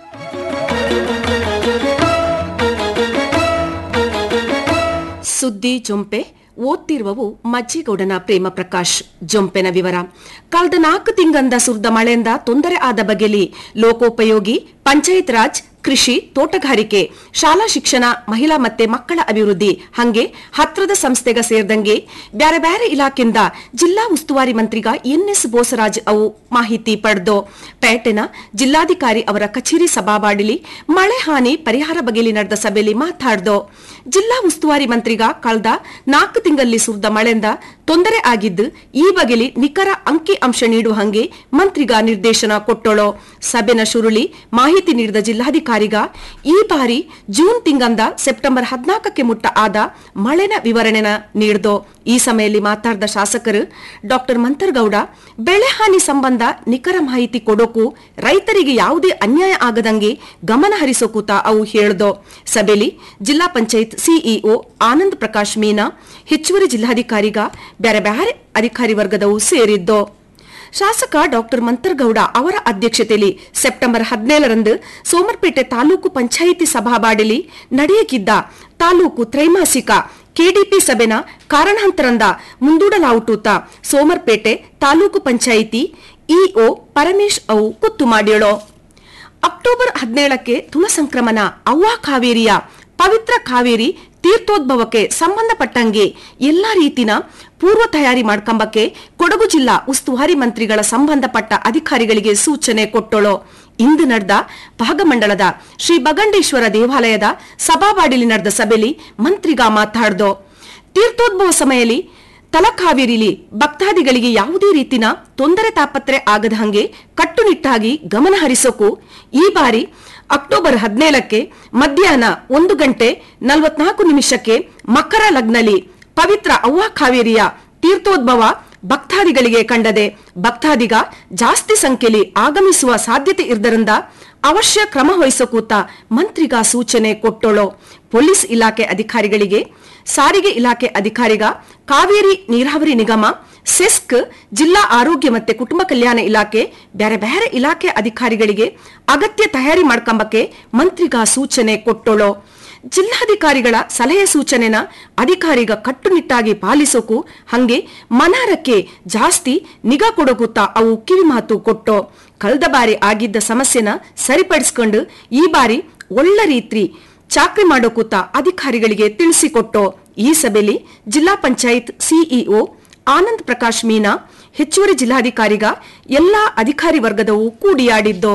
ಸುದ್ದಿ ಜೊಂಪೆ ಓದ್ತಿರುವವು ಮಜ್ಜಿಗೌಡನ ಪ್ರೇಮ ಪ್ರಕಾಶ್ ಜೊಂಪೆನ ವಿವರ ಕಳೆದ ನಾಲ್ಕು ತಿಂಗಳಿಂದ ಸುರಿದ ಮಳೆಯಿಂದ ತೊಂದರೆ ಆದ ಬಗೆಲಿ ಲೋಕೋಪಯೋಗಿ ಪಂಚಾಯತ್ ರಾಜ್ ಕೃಷಿ ತೋಟಗಾರಿಕೆ ಶಾಲಾ ಶಿಕ್ಷಣ ಮಹಿಳಾ ಮತ್ತೆ ಮಕ್ಕಳ ಅಭಿವೃದ್ಧಿ ಹಂಗೆ ಹತ್ರದ ಸಂಸ್ಥೆಗ ಸೇರಿದಂಗೆ ಬ್ಯಾರೆ ಬ್ಯಾರೆ ಇಲಾಖೆಯಿಂದ ಜಿಲ್ಲಾ ಉಸ್ತುವಾರಿ ಮಂತ್ರಿಗ ಎನ್ಎಸ್ ಬೋಸರಾಜ್ ಅವು ಮಾಹಿತಿ ಪಡೆದು ಪೇಟೆನ ಜಿಲ್ಲಾಧಿಕಾರಿ ಅವರ ಕಚೇರಿ ಸಭಾವಾಡಿಲಿ ಮಳೆ ಹಾನಿ ಪರಿಹಾರ ಬಗೆಲಿ ನಡೆದ ಸಭೆಯಲ್ಲಿ ಮಾತಾಡ್ದು ಜಿಲ್ಲಾ ಉಸ್ತುವಾರಿ ಮಂತ್ರಿಗ ಕಳೆದ ನಾಲ್ಕು ತಿಂಗಳಲ್ಲಿ ಸುರಿದ ಮಳೆಯಿಂದ ತೊಂದರೆ ಆಗಿದ್ದು ಈ ಬಗೆಲಿ ನಿಖರ ಅಂಕಿ ಅಂಶ ನೀಡುವ ಹಂಗೆ ಮಂತ್ರಿಗ ನಿರ್ದೇಶನ ಕೊಟ್ಟೋಳು ಸಭೆನ ಶುರುಳಿ ಮಾಹಿತಿ ನೀಡಿದ ಜಿಲ್ಲಾಧಿಕಾರಿಗ ಈ ಬಾರಿ ಜೂನ್ ತಿಂಗಂದ ಸೆಪ್ಟೆಂಬರ್ ಹದಿನಾಲ್ಕಕ್ಕೆ ಮುಟ್ಟ ಆದ ಮಳೆನ ವಿವರಣೆನ ನೀಡಿದು ಈ ಸಮಯದಲ್ಲಿ ಮಾತಾಡಿದ ಶಾಸಕರು ಡಾಕ್ಟರ್ ಮಂತರ್ಗೌಡ ಬೆಳೆ ಹಾನಿ ಸಂಬಂಧ ನಿಖರ ಮಾಹಿತಿ ಕೊಡೋಕು ರೈತರಿಗೆ ಯಾವುದೇ ಅನ್ಯಾಯ ಆಗದಂಗೆ ಗಮನ ಹರಿಸೋಕೂತ ಅವು ಹೇಳ್ದೋ ಸಭೆಯಲ್ಲಿ ಜಿಲ್ಲಾ ಪಂಚಾಯತ್ ಸಿಇಒ ಆನಂದ್ ಪ್ರಕಾಶ್ ಮೀನಾ ಹೆಚ್ಚುವರಿ ಜಿಲ್ಲಾಧಿಕಾರಿಗ ಬ್ಯಾರೆ ಬ್ಯಾರೆ ಅಧಿಕಾರಿ ವರ್ಗದವು ಸೇರಿದ್ದೋ ಶಾಸಕ ಡಾಕ್ಟರ್ ಮಂತರ್ಗೌಡ ಅವರ ಅಧ್ಯಕ್ಷತೆಯಲ್ಲಿ ಸೆಪ್ಟೆಂಬರ್ ಹದಿನೇಳರಂದು ಸೋಮರ್ಪೇಟೆ ತಾಲೂಕು ಪಂಚಾಯಿತಿ ಸಭಾವಾಡಿಲಿ ನಡೆಯಕಿದ್ದ ತಾಲೂಕು ತ್ರೈಮಾಸಿಕ ಕೆಡಿಪಿ ಸಭೆನ ಕಾರಣಾಂತರಂದ ಮುಂದೂಡಲಾವುಟೂತ ಸೋಮರ್ಪೇಟೆ ತಾಲೂಕು ಪಂಚಾಯಿತಿ ಇಒ ಪರಮೇಶ್ ಅವು ಕುತ್ತು ಮಾಡ್ಯಳೋ ಅಕ್ಟೋಬರ್ ಹದಿನೇಳಕ್ಕೆ ತುಳ ಸಂಕ್ರಮಣ ಅವ್ವಾ ಕಾವೇರಿಯ ಪವಿತ್ರ ಕಾವೇರಿ ತೀರ್ಥೋದ್ಭವಕ್ಕೆ ಸಂಬಂಧಪಟ್ಟಂಗೆ ಎಲ್ಲಾ ರೀತಿನ ಪೂರ್ವ ತಯಾರಿ ಮಾಡ್ಕೊಂಬಕ್ಕೆ ಕೊಡಗು ಜಿಲ್ಲಾ ಉಸ್ತುವಾರಿ ಮಂತ್ರಿಗಳ ಸಂಬಂಧಪಟ್ಟ ಅಧಿಕಾರಿಗಳಿಗೆ ಸೂಚನೆ ಕೊಟ್ಟಳು ಇಂದು ನಡೆದ ಭಾಗಮಂಡಲದ ಶ್ರೀ ಬಗಂಡೇಶ್ವರ ದೇವಾಲಯದ ಸಭಾವಾಡಿಲಿ ನಡೆದ ಸಭೆಯಲ್ಲಿ ಮಂತ್ರಿಗ ಮಾತಾಡ್ದು ತೀರ್ಥೋದ್ಭವ ಸಮಯದಲ್ಲಿ ತಲಕಾವೇರಿಲಿ ಭಕ್ತಾದಿಗಳಿಗೆ ಯಾವುದೇ ರೀತಿನ ತೊಂದರೆ ತಾಪತ್ರೆ ಆಗದ ಹಂಗೆ ಕಟ್ಟುನಿಟ್ಟಾಗಿ ಗಮನ ಹರಿಸೋಕು ಈ ಬಾರಿ ಅಕ್ಟೋಬರ್ ಹದಿನೇಳಕ್ಕೆ ಮಧ್ಯಾಹ್ನ ಒಂದು ಗಂಟೆ ನಲವತ್ನಾಲ್ಕು ನಿಮಿಷಕ್ಕೆ ಮಕರ ಲಗ್ನಲಿ ಪವಿತ್ರ ಅವ್ವ ಕಾವೇರಿಯ ತೀರ್ಥೋದ್ಭವ ಭಕ್ತಾದಿಗಳಿಗೆ ಕಂಡದೆ ಭಕ್ತಾದಿಗ ಜಾಸ್ತಿ ಸಂಖ್ಯೆಯಲ್ಲಿ ಆಗಮಿಸುವ ಸಾಧ್ಯತೆ ಇರದರಿಂದ ಅವಶ್ಯ ಕ್ರಮ ವಹಿಸಕೂತ ಮಂತ್ರಿಗ ಸೂಚನೆ ಕೊಟ್ಟೋಳು ಪೊಲೀಸ್ ಇಲಾಖೆ ಅಧಿಕಾರಿಗಳಿಗೆ ಸಾರಿಗೆ ಇಲಾಖೆ ಅಧಿಕಾರಿಗ ಕಾವೇರಿ ನೀರಾವರಿ ನಿಗಮ ಸೆಸ್ಕ್ ಜಿಲ್ಲಾ ಆರೋಗ್ಯ ಮತ್ತೆ ಕುಟುಂಬ ಕಲ್ಯಾಣ ಇಲಾಖೆ ಬೇರೆ ಬೇರೆ ಇಲಾಖೆ ಅಧಿಕಾರಿಗಳಿಗೆ ಅಗತ್ಯ ತಯಾರಿ ಮಾಡ್ಕೊಂಬಕ್ಕೆ ಮಂತ್ರಿಗ ಸೂಚನೆ ಕೊಟ್ಟೋಳು ಜಿಲ್ಲಾಧಿಕಾರಿಗಳ ಸಲಹೆ ಸೂಚನೆನ ಅಧಿಕಾರಿಗ ಕಟ್ಟುನಿಟ್ಟಾಗಿ ಪಾಲಿಸೋಕು ಹಂಗೆ ಮನಾರಕ್ಕೆ ಜಾಸ್ತಿ ನಿಗಾ ಕೊಡೋಕುತ್ತಾ ಅವು ಕಿವಿಮಾತು ಕೊಟ್ಟೋ ಕಳೆದ ಬಾರಿ ಆಗಿದ್ದ ಸಮಸ್ಯೆನ ಸರಿಪಡಿಸ್ಕೊಂಡು ಈ ಬಾರಿ ಒಳ್ಳೆ ರೀತಿ ಚಾಕ್ರಿ ಮಾಡೋಕೂತ ಅಧಿಕಾರಿಗಳಿಗೆ ತಿಳಿಸಿಕೊಟ್ಟೋ ಈ ಸಭೆಯಲ್ಲಿ ಜಿಲ್ಲಾ ಪಂಚಾಯತ್ ಸಿಇಒ ಆನಂದ್ ಪ್ರಕಾಶ್ ಮೀನಾ ಹೆಚ್ಚುವರಿ ಜಿಲ್ಲಾಧಿಕಾರಿಗ ಎಲ್ಲಾ ಅಧಿಕಾರಿ ವರ್ಗದವು ಕೂಡಿಯಾಡಿದ್ದೋ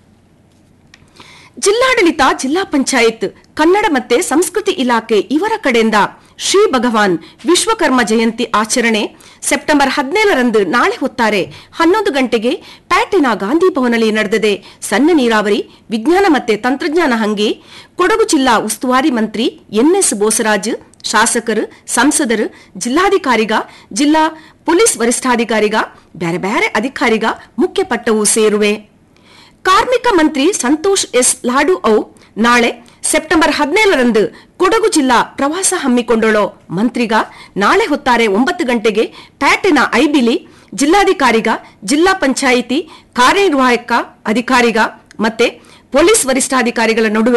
ಜಿಲ್ಲಾಡಳಿತ ಜಿಲ್ಲಾ ಪಂಚಾಯತ್ ಕನ್ನಡ ಮತ್ತೆ ಸಂಸ್ಕೃತಿ ಇಲಾಖೆ ಇವರ ಕಡೆಯಿಂದ ಶ್ರೀ ಭಗವಾನ್ ವಿಶ್ವಕರ್ಮ ಜಯಂತಿ ಆಚರಣೆ ಸೆಪ್ಟೆಂಬರ್ ಹದಿನೇಳರಂದು ನಾಳೆ ಹೊತ್ತಾರೆ ಹನ್ನೊಂದು ಗಂಟೆಗೆ ಪ್ಯಾಟಿನ ಗಾಂಧಿ ಭವನಲ್ಲಿ ನಡೆದಿದೆ ಸಣ್ಣ ನೀರಾವರಿ ವಿಜ್ಞಾನ ಮತ್ತೆ ತಂತ್ರಜ್ಞಾನ ಹಂಗೆ ಕೊಡಗು ಜಿಲ್ಲಾ ಉಸ್ತುವಾರಿ ಮಂತ್ರಿ ಎನ್ಎಸ್ ಬೋಸರಾಜ್ ಶಾಸಕರು ಸಂಸದರು ಜಿಲ್ಲಾಧಿಕಾರಿಗ ಜಿಲ್ಲಾ ಪೊಲೀಸ್ ವರಿಷ್ಠಾಧಿಕಾರಿಗ ಬ್ಯಾರೆ ಬ್ಯಾರೆ ಅಧಿಕಾರಿಗ ಮುಖ್ಯ ಪಟ್ಟವು ಸೇರುವೆ ಕಾರ್ಮಿಕ ಮಂತ್ರಿ ಸಂತೋಷ್ ಎಸ್ ಲಾಡು ಔ ನಾಳೆ ಸೆಪ್ಟೆಂಬರ್ ಹದಿನೇಳರಂದು ಕೊಡಗು ಜಿಲ್ಲಾ ಪ್ರವಾಸ ಹಮ್ಮಿಕೊಂಡಳು ಮಂತ್ರಿಗ ನಾಳೆ ಹೊತ್ತಾರೆ ಒಂಬತ್ತು ಗಂಟೆಗೆ ಪ್ಯಾಟಿನ ಐಬಿಲಿ ಜಿಲ್ಲಾಧಿಕಾರಿಗ ಜಿಲ್ಲಾ ಪಂಚಾಯಿತಿ ಕಾರ್ಯನಿರ್ವಾಹಕ ಅಧಿಕಾರಿಗ ಮತ್ತೆ ಪೊಲೀಸ್ ವರಿಷ್ಠಾಧಿಕಾರಿಗಳ ನಡುವೆ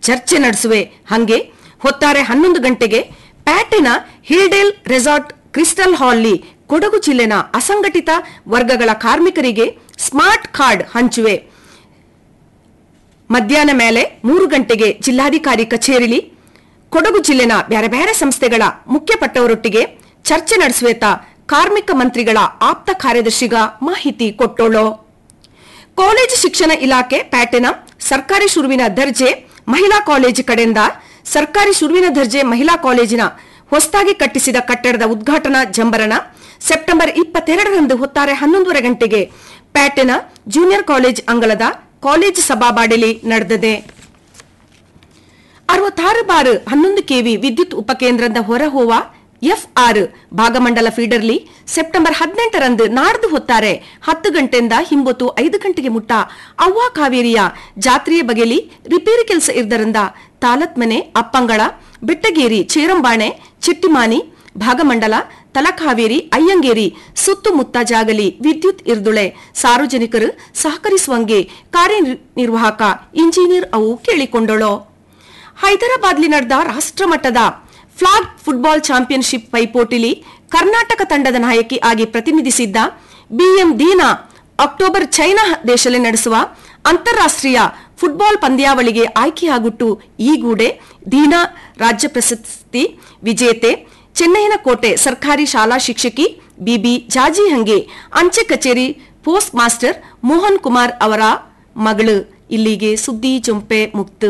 ಚರ್ಚೆ ನಡೆಸುವೆ ಹಂಗೆ ಹೊತ್ತಾರೆ ಹನ್ನೊಂದು ಗಂಟೆಗೆ ಪ್ಯಾಟಿನ ಹಿಲ್ಡೇಲ್ ರೆಸಾರ್ಟ್ ಕ್ರಿಸ್ಟಲ್ ಹಾಲ್ಲಿ ಕೊಡಗು ಜಿಲ್ಲೆನ ಅಸಂಘಟಿತ ವರ್ಗಗಳ ಕಾರ್ಮಿಕರಿಗೆ ಸ್ಮಾರ್ಟ್ ಕಾರ್ಡ್ ಹಂಚುವೆ ಮಧ್ಯಾಹ್ನ ಮೇಲೆ ಮೂರು ಗಂಟೆಗೆ ಜಿಲ್ಲಾಧಿಕಾರಿ ಕಚೇರಿಲಿ ಕೊಡಗು ಜಿಲ್ಲೆನ ಬ್ಯಾರೆ ಬ್ಯಾರೆ ಸಂಸ್ಥೆಗಳ ಮುಖ್ಯಪಟ್ಟವರೊಟ್ಟಿಗೆ ಚರ್ಚೆ ನಡೆಸುವೇತ ಕಾರ್ಮಿಕ ಮಂತ್ರಿಗಳ ಆಪ್ತ ಕಾರ್ಯದರ್ಶಿಗ ಮಾಹಿತಿ ಕೊಟ್ಟೋಳೋ ಕಾಲೇಜು ಶಿಕ್ಷಣ ಇಲಾಖೆ ಪ್ಯಾಟಿನ ಸರ್ಕಾರಿ ಶುರುವಿನ ದರ್ಜೆ ಮಹಿಳಾ ಕಾಲೇಜು ಕಡೆಯಿಂದ ಸರ್ಕಾರಿ ಶುರುವಿನ ದರ್ಜೆ ಮಹಿಳಾ ಕಾಲೇಜಿನ ಹೊಸದಾಗಿ ಕಟ್ಟಿಸಿದ ಕಟ್ಟಡದ ಉದ್ಘಾಟನಾ ಜಂಬರನ ಸೆಪ್ಟೆಂಬರ್ ಇಪ್ಪತ್ತೆರಡರಂದು ಹೊತ್ತಾರೆ ಹನ್ನೊಂದೂವರೆ ಗಂಟೆಗೆ ಪ್ಯಾಟಿನ ಜೂನಿಯರ್ ಕಾಲೇಜ್ ಅಂಗಳದ ಕಾಲೇಜು ಸಭಾಬಾಡಿಲಿ ನಡೆದಿದೆ ಅರವತ್ತಾರು ಬಾರ್ ಹನ್ನೊಂದು ಕೆವಿ ವಿದ್ಯುತ್ ಉಪಕೇಂದ್ರದ ಹೊರಹೋವ ಎಫ್ಆರ್ ಭಾಗಮಂಡಲ ಫೀಡರ್ಲಿ ಸೆಪ್ಟೆಂಬರ್ ಹದಿನೆಂಟರಂದು ನಾಡ್ದು ಹೊತ್ತಾರೆ ಹತ್ತು ಗಂಟೆಯಿಂದ ಹಿಂಬೊತ್ತು ಐದು ಗಂಟೆಗೆ ಮುಟ್ಟ ಅವ್ವ ಕಾವೇರಿಯ ಜಾತ್ರೆಯ ಬಗೆಲಿ ರಿಪೇರಿ ಕೆಲಸ ಇರ್ದರಿಂದ ತಾಲತ್ಮನೆ ಅಪ್ಪಂಗಳ ಬೆಟ್ಟಗೇರಿ ಚೇರಂಬಾಣೆ ಚಿಟ್ಟಿಮಾನಿ ಭಾಗಮಂಡಲ ತಲಕಾವೇರಿ ಅಯ್ಯಂಗೇರಿ ಸುತ್ತಮುತ್ತ ಜಾಗಲಿ ವಿದ್ಯುತ್ ಇರ್ದುಳೆ ಸಾರ್ವಜನಿಕರು ಸಹಕರಿಸುವಂಗೆ ಕಾರ್ಯನಿರ್ವಾಹಕ ಇಂಜಿನಿಯರ್ ಅವು ಕೇಳಿಕೊಂಡಳು ಹೈದರಾಬಾದ್ಲಿ ನಡೆದ ರಾಷ್ಟ್ರಮಟ್ಟದ ಫ್ಲಾಗ್ ಫುಟ್ಬಾಲ್ ಚಾಂಪಿಯನ್ಶಿಪ್ ಪೈಪೋಟಿಲಿ ಕರ್ನಾಟಕ ತಂಡದ ನಾಯಕಿ ಆಗಿ ಪ್ರತಿನಿಧಿಸಿದ್ದ ಬಿಎಂ ದೀನಾ ಅಕ್ಟೋಬರ್ ಚೈನಾ ದೇಶದಲ್ಲಿ ನಡೆಸುವ ಅಂತಾರಾಷ್ಟ್ರೀಯ ಫುಟ್ಬಾಲ್ ಪಂದ್ಯಾವಳಿಗೆ ಆಯ್ಕೆಯಾಗುಟ್ಟು ಈಗೂಡೆ ದೀನಾ ರಾಜ್ಯ ಪ್ರಶಸ್ತಿ ವಿಜೇತೆ ಚೆನ್ನೈನ ಕೋಟೆ ಸರ್ಕಾರಿ ಶಾಲಾ ಶಿಕ್ಷಕಿ ಬಿಬಿ ಜಾಜಿಹಂಗೆ ಅಂಚೆ ಕಚೇರಿ ಪೋಸ್ಟ್ ಮಾಸ್ಟರ್ ಮೋಹನ್ ಕುಮಾರ್ ಅವರ ಮಗಳು ಇಲ್ಲಿಗೆ ಸುದ್ದಿ ಚುಂಪೆ ಮುಕ್ತು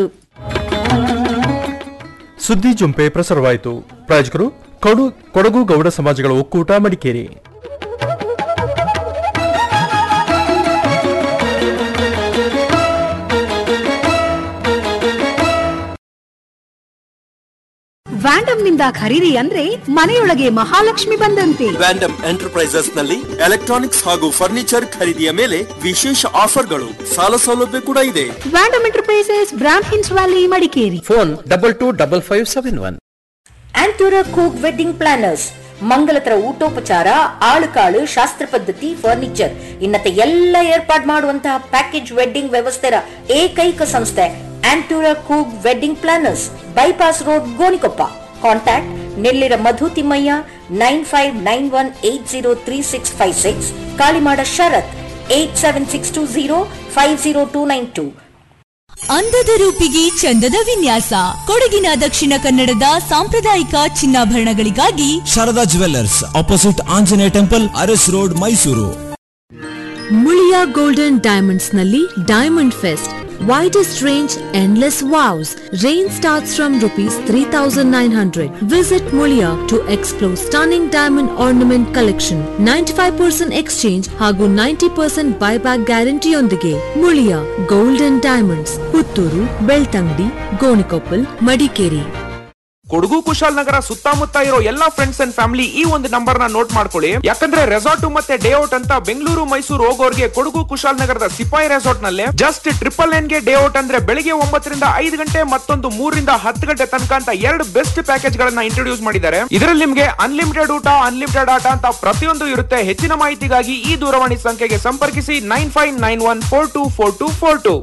ಸುದ್ದಿ ಜುಂಪೆ ಪ್ರಸಾರವಾಯಿತು ಪ್ರಾಯೋಜಕರು ಕೊಡು ಕೊಡಗು ಗೌಡ ಸಮಾಜಗಳ ಒಕ್ಕೂಟ ಮಡಿಕೇರಿ ವ್ಯಾಂಡಮ್ ನಿಂದ ಖರೀದಿ ಅಂದ್ರೆ ಮನೆಯೊಳಗೆ ಮಹಾಲಕ್ಷ್ಮಿ ಬಂದಂತೆ ವ್ಯಾಂಡಮ್ ಎಂಟರ್ಪ್ರೈಸಸ್ ನಲ್ಲಿ ಎಲೆಕ್ಟ್ರಾನಿಕ್ಸ್ ಹಾಗೂ ಫರ್ನಿಚರ್ ಖರೀದಿಯ ಮೇಲೆ ವಿಶೇಷ ಆಫರ್ಗಳು ಸಾಲ ಸೌಲಭ್ಯ ಕೂಡ ಇದೆ ವ್ಯಾಂಡಮ್ ಎಂಟರ್ಪ್ರೈಸಸ್ ಬ್ರಾಂಡ್ ಹಿನ್ಸ್ valley Madikeri phone double two double five seven one Antura ಕೂಕ್ ವೆಡ್ಡಿಂಗ್ ಪ್ಲಾನರ್ಸ್ ಮಂಗಲತರ ಊಟೋಪಚಾರ ಆಳುಕಾಳು ಶಾಸ್ತ್ರ ಪದ್ಧತಿ ಫರ್ನಿಚರ್ ಇನ್ನತೆ ಎಲ್ಲ ಏರ್ಪಾಡು ಮಾಡುವಂತಹ ಪ್ಯಾಕೇಜ್ ವೆಡ್ಡಿಂಗ್ ವ್ಯವಸ್ಥೆಯ ಏಕೈಕ ಸಂಸ್ಥೆ ಆಂಟೂರ ಕೂಗ್ wedding planners bypass road Gonikoppa contact Nellira Madhu Thimmaiah nine five nine one eight zero three six five six Kalimada Sharath eight seven six two zero five zero two nine two ಅಂದದ ರೂಪಿಗೆ ಚಂದದ ವಿನ್ಯಾಸ ಕೊಡಗಿನ ದಕ್ಷಿಣ ಕನ್ನಡದ ಸಾಂಪ್ರದಾಯಿಕ ಚಿನ್ನಾಭರಣಗಳಿಗಾಗಿ Sharada jewellers opposite Anjaneya temple Aras road Mysuru Muliya golden diamonds ನಲ್ಲಿ diamond fest widest range endless wows range starts from rupees 3900 visit mulia to explore stunning diamond ornament collection 95% exchange ಹಾಗೂ 90% buyback ಗ್ಯಾರಂಟಿಯೊಂದಿಗೆ ಮುಳಿಯಾ ಗೋಲ್ಡನ್ ಡೈಮಂಡ್ಸ್ ಪುತ್ತೂರು ಬೆಳ್ತಂಗಡಿ ಗೋಣಿಕೊಪ್ಪಲ್ ಮಡಿಕೇರಿ ಕೊಡಗು ಕುಶಾಲನಗರ ಸುತ್ತಮುತ್ತ ಇರೋ ಎಲ್ಲಾ ಫ್ರೆಂಡ್ಸ್ ಅಂಡ್ ಫ್ಯಾಮಿಲಿ ಈ ಒಂದು number ನ note ಮಾಡ್ಕೊಳ್ಳಿ ಯಾಕಂದ್ರೆ ರೆಸಾರ್ಟ್ ಮತ್ತೆ ಡೇ ಔಟ್ ಅಂತ ಬೆಂಗಳೂರು ಮೈಸೂರು ಹೋಗೋರ್ಗೆ ಕೊಡಗು ಕುಶಾಲನಗರದ ಸಿಪಾಯಿ ರೆಸಾರ್ಟ್ ನಲ್ಲಿ ಜಸ್ಟ್ ಟ್ರಿಪಲ್ ನೈನ್ ಗೆ ಡೇ ಔಟ್ ಅಂದ್ರೆ ಬೆಳಿಗ್ಗೆ ಒಂಬತ್ತರಿಂದ ಐದು ಗಂಟೆ ಮತ್ತೊಂದು ಮೂರರಿಂದ ಹತ್ತು ಗಂಟೆ ತನಕ ಅಂತ ಎರಡು ಬೆಸ್ಟ್ ಪ್ಯಾಕೇಜ್ ಗಳನ್ನ ಇಂಟ್ರೊಡ್ಯೂಸ್ ಮಾಡಿದ್ದಾರೆ ಇದರಲ್ಲಿ ನಿಮ್ಗೆ ಅನ್ಲಿಮಿಟೆಡ್ ಊಟ ಅನ್ಲಿಮಿಟೆಡ್ ಆಟ ಅಂತ ಪ್ರತಿಯೊಂದು ಇರುತ್ತೆ ಹೆಚ್ಚಿನ ಮಾಹಿತಿಗಾಗಿ ಈ ದೂರವಾಣಿ ಸಂಖ್ಯೆಗೆ ಸಂಪರ್ಕಿಸಿ nine five nine one four two four two four two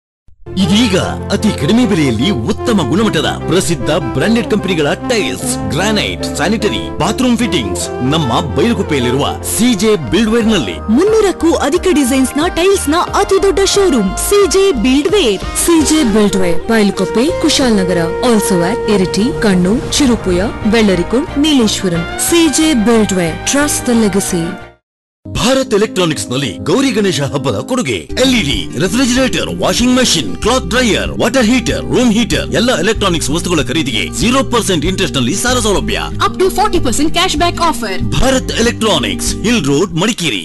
ಇದೀಗ ಅತಿ ಕಡಿಮೆ ಬೆಲೆಯಲ್ಲಿ ಉತ್ತಮ ಗುಣಮಟ್ಟದ ಪ್ರಸಿದ್ಧ ಬ್ರಾಂಡೆಡ್ ಕಂಪನಿಗಳ tiles granite sanitary bathroom fittings ನಮ್ಮ ಬೈಲುಗುಪ್ಪೆಯಲ್ಲಿರುವ ಸಿಜೆ ಬಿಲ್ಡ್ವೇರ್ ನಲ್ಲಿ ಮುನ್ನೂರಕ್ಕೂ ಅಧಿಕ ಡಿಸೈನ್ಸ್ ನ ಟೈಲ್ಸ್ ನ ಅತಿ ದೊಡ್ಡ showroom CJ buildware CJ buildware Bylakuppe Kushalnagar also at Iritty Kannur Cherupuzha Vellarikund Nileshwaram CJ buildware trust the legacy Bharat electronics ನಲ್ಲಿ ಗೌರಿ ಗಣೇಶ ಹಬ್ಬದ ಕೊಡುಗೆ LED refrigerator washing machine cloth dryer water heater room heater ಎಲ್ಲ ಎಲೆಕ್ಟ್ರಾನಿಕ್ಸ್ ವಸ್ತುಗಳ ಖರೀದಿಗೆ ಜೀರೋ ಪರ್ಸೆಂಟ್ ಇಂಟ್ರೆಸ್ಟ್ ನಲ್ಲಿ ಸಾಲ ಸೌಲಭ್ಯ up to forty percent cash back offer Bharat electronics hill road Madikeri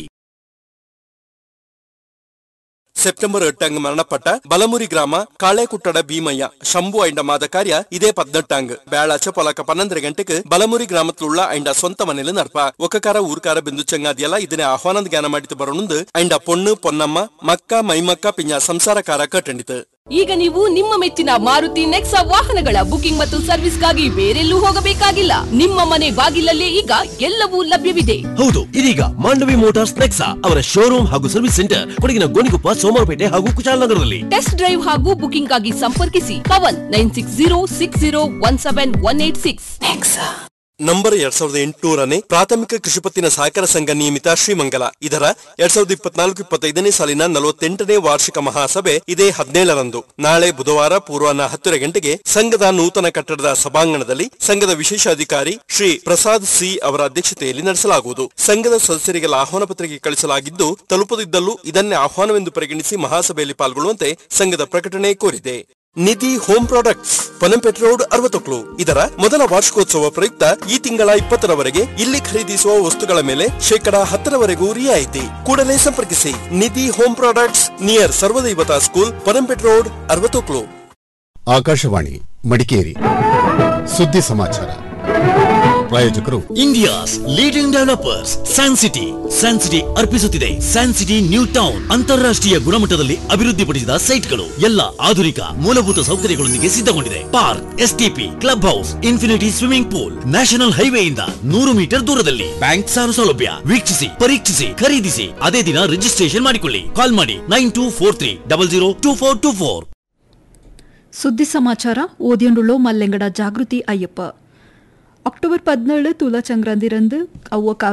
September ಎಟ್ಟಂಗ್ ಮರಣಪಟ್ಟ ಬಲಮುರಿ ಗ್ರಾಮ ಕಾಳೆಕುಟ್ಟಡ ಭೀಮಯ್ಯ ಶಂಭು ಐಂಡ ಮಾದ ಕಾರ್ಯ ಇದೇ ಪದ್ನೆಟ್ಟಾಂಗ್ ಬೇಳಾಚ ಪೊಲಕ ಪನ್ನೊಂದರ ಗಂಟೆಗೆ ಬಲಮುರಿ ಗ್ರಾಮತ್ലുള്ള ಐಂಡ ಸ್ವಂತ ಮನೇಲಿ ನಡ್ಪ ಒಕ್ಕಕಾರ ಊರ್ಕಾರ ಬಿಂದು ಚಂಗಾದಿಯಲ್ಲ ಇದನ್ನೇ ಆಹ್ವಾನದ ಜ್ಞಾನ ಮಾಡಿತು ಬರೋಣಂದು ಐಂಡ ಪೊಣ್ಣು ಪೊನ್ನಮ್ಮ ಮಕ್ಕ ಮೈಮಕ್ಕ ಪಿಂಜ ಸಂಸಾರಕಾರ ಕಟ್ಟಂಡಿತು ಈಗ ನೀವು ನಿಮ್ಮ ಮೆಚ್ಚಿನ ಮಾರುತಿ ನೆಕ್ಸಾ ವಾಹನಗಳ ಬುಕಿಂಗ್ ಮತ್ತು ಸರ್ವಿಸ್ಗಾಗಿ ಬೇರೆಲ್ಲೂ ಹೋಗಬೇಕಾಗಿಲ್ಲ ನಿಮ್ಮ ಮನೆ ಬಾಗಿಲಲ್ಲೇ ಈಗ ಎಲ್ಲವೂ ಲಭ್ಯವಿದೆ ಹೌದು ಇದೀಗ ಮಾಂಡವಿ ಮೋಟಾರ್ಸ್ ನೆಕ್ಸಾ ಅವರ ಶೋರೂಮ್ ಹಾಗೂ ಸರ್ವಿಸ್ ಸೆಂಟರ್ ಕೊಡಗಿನ ಗೋಣಿಕೊಪ್ಪ ಸೋಮವಾರಪೇಟೆ ಹಾಗೂ ಕುಶಾಲನಗರದಲ್ಲಿ ಟೆಸ್ಟ್ ಡ್ರೈವ್ ಹಾಗೂ ಬುಕಿಂಗ್ ಆಗಿ ಸಂಪರ್ಕಿಸಿ Pavan nine six zero six zero one seven one eight six number ಎರಡ್ ಸಾವಿರದ ಎಂಟುನೂರನೇ ಪ್ರಾಥಮಿಕ ಕೃಷಿ ಪತ್ತಿನ ಸಹಕಾರ ಸಂಘ ನಿಯಮಿತ ಶ್ರೀಮಂಗಲ ಇದರ ಎರಡ್ ಸಾವಿರದ ಇಪ್ಪತ್ನಾಲ್ಕು ಇಪ್ಪತ್ತೈದನೇ ಸಾಲಿನ ನಲವತ್ತೆಂಟನೇ ವಾರ್ಷಿಕ ಮಹಾಸಭೆ ಇದೇ ಹದಿನೇಳರಂದು ನಾಳೆ ಬುಧವಾರ ಪೂರ್ವಾಹ್ನ ಹತ್ತರ ಗಂಟೆಗೆ ಸಂಘದ ನೂತನ ಕಟ್ಟಡದ ಸಭಾಂಗಣದಲ್ಲಿ ಸಂಘದ ವಿಶೇಷ ಅಧಿಕಾರಿ ಶ್ರೀ ಪ್ರಸಾದ್ ಸಿ ಅವರ ಅಧ್ಯಕ್ಷತೆಯಲ್ಲಿ ನಡೆಸಲಾಗುವುದು ಸಂಘದ ಸದಸ್ಯರಿಗೆಲ್ಲ ಆಹ್ವಾನ ಪತ್ರಿಕೆ ಕಳಿಸಲಾಗಿದ್ದು ತಲುಪದಿದ್ದಲ್ಲೂ ಇದನ್ನೇ ಆಹ್ವಾನವೆಂದು ಪರಿಗಣಿಸಿ ಮಹಾಸಭೆಯಲ್ಲಿ ಪಾಲ್ಗೊಳ್ಳುವಂತೆ ಸಂಘದ ಪ್ರಕಟಣೆ ಕೋರಿದೆ Nidhi home products Panampet road Arvathoklu ಇದರ ಮೊದಲ ವಾರ್ಷಿಕೋತ್ಸವ ಪ್ರಯುಕ್ತ ಈ ತಿಂಗಳ ಇಪ್ಪತ್ತರವರೆಗೆ ಇಲ್ಲಿ ಖರೀದಿಸುವ ವಸ್ತುಗಳ ಮೇಲೆ ಶೇಕಡಾ ಹತ್ತರವರೆಗೂ ರಿಯಾಯಿತಿ ಕೂಡಲೇ ಸಂಪರ್ಕಿಸಿ Nidhi home products near Sarvadaivata school Panampet road Arvathoklu Akashvani Madikeri ಸುದ್ದಿ ಸಮಾಚಾರ ಪ್ರಾಯೋಜಕರು India's leading developers San City San City ಅರ್ಪಿಸುತ್ತಿದೆ ಸ್ಯಾನ್ ಸಿಟಿ ನ್ಯೂ ಟೌನ್ ಅಂತಾರಾಷ್ಟ್ರೀಯ ಗುಣಮಟ್ಟದಲ್ಲಿ ಅಭಿವೃದ್ಧಿಪಡಿಸಿದ ಸೈಟ್ಗಳು ಎಲ್ಲ ಆಧುನಿಕ ಮೂಲಭೂತ ಸೌಕರ್ಯಗಳೊಂದಿಗೆ ಸಿದ್ಧಗೊಂಡಿದೆ park STP club house infinity swimming pool national ಹೈವೇಯಿಂದ ನೂರು ಮೀಟರ್ ದೂರದಲ್ಲಿ ಬ್ಯಾಂಕ್ ಸಾಲ ಸೌಲಭ್ಯ ವೀಕ್ಷಿಸಿ ಪರೀಕ್ಷಿಸಿ ಖರೀದಿಸಿ ಅದೇ ದಿನ ರಿಜಿಸ್ಟ್ರೇಷನ್ ಮಾಡಿಕೊಳ್ಳಿ ಕಾಲ್ ಮಾಡಿ nine two four three double zero two four two four ಸುದ್ದಿ ಸಮಾಚಾರ ಓದಿಯೊಂಡುಳ್ಳೋ ಮಲ್ಲೆಂಗಡ ಜಾಗೃತಿ ಅಯ್ಯಪ್ಪ ಅಕ್ಟೋಬರ್ ಪದಿನೇಳು ತುಲಾ ಚಂಗ್ರಂದಿರಂದು ಅವ್ವ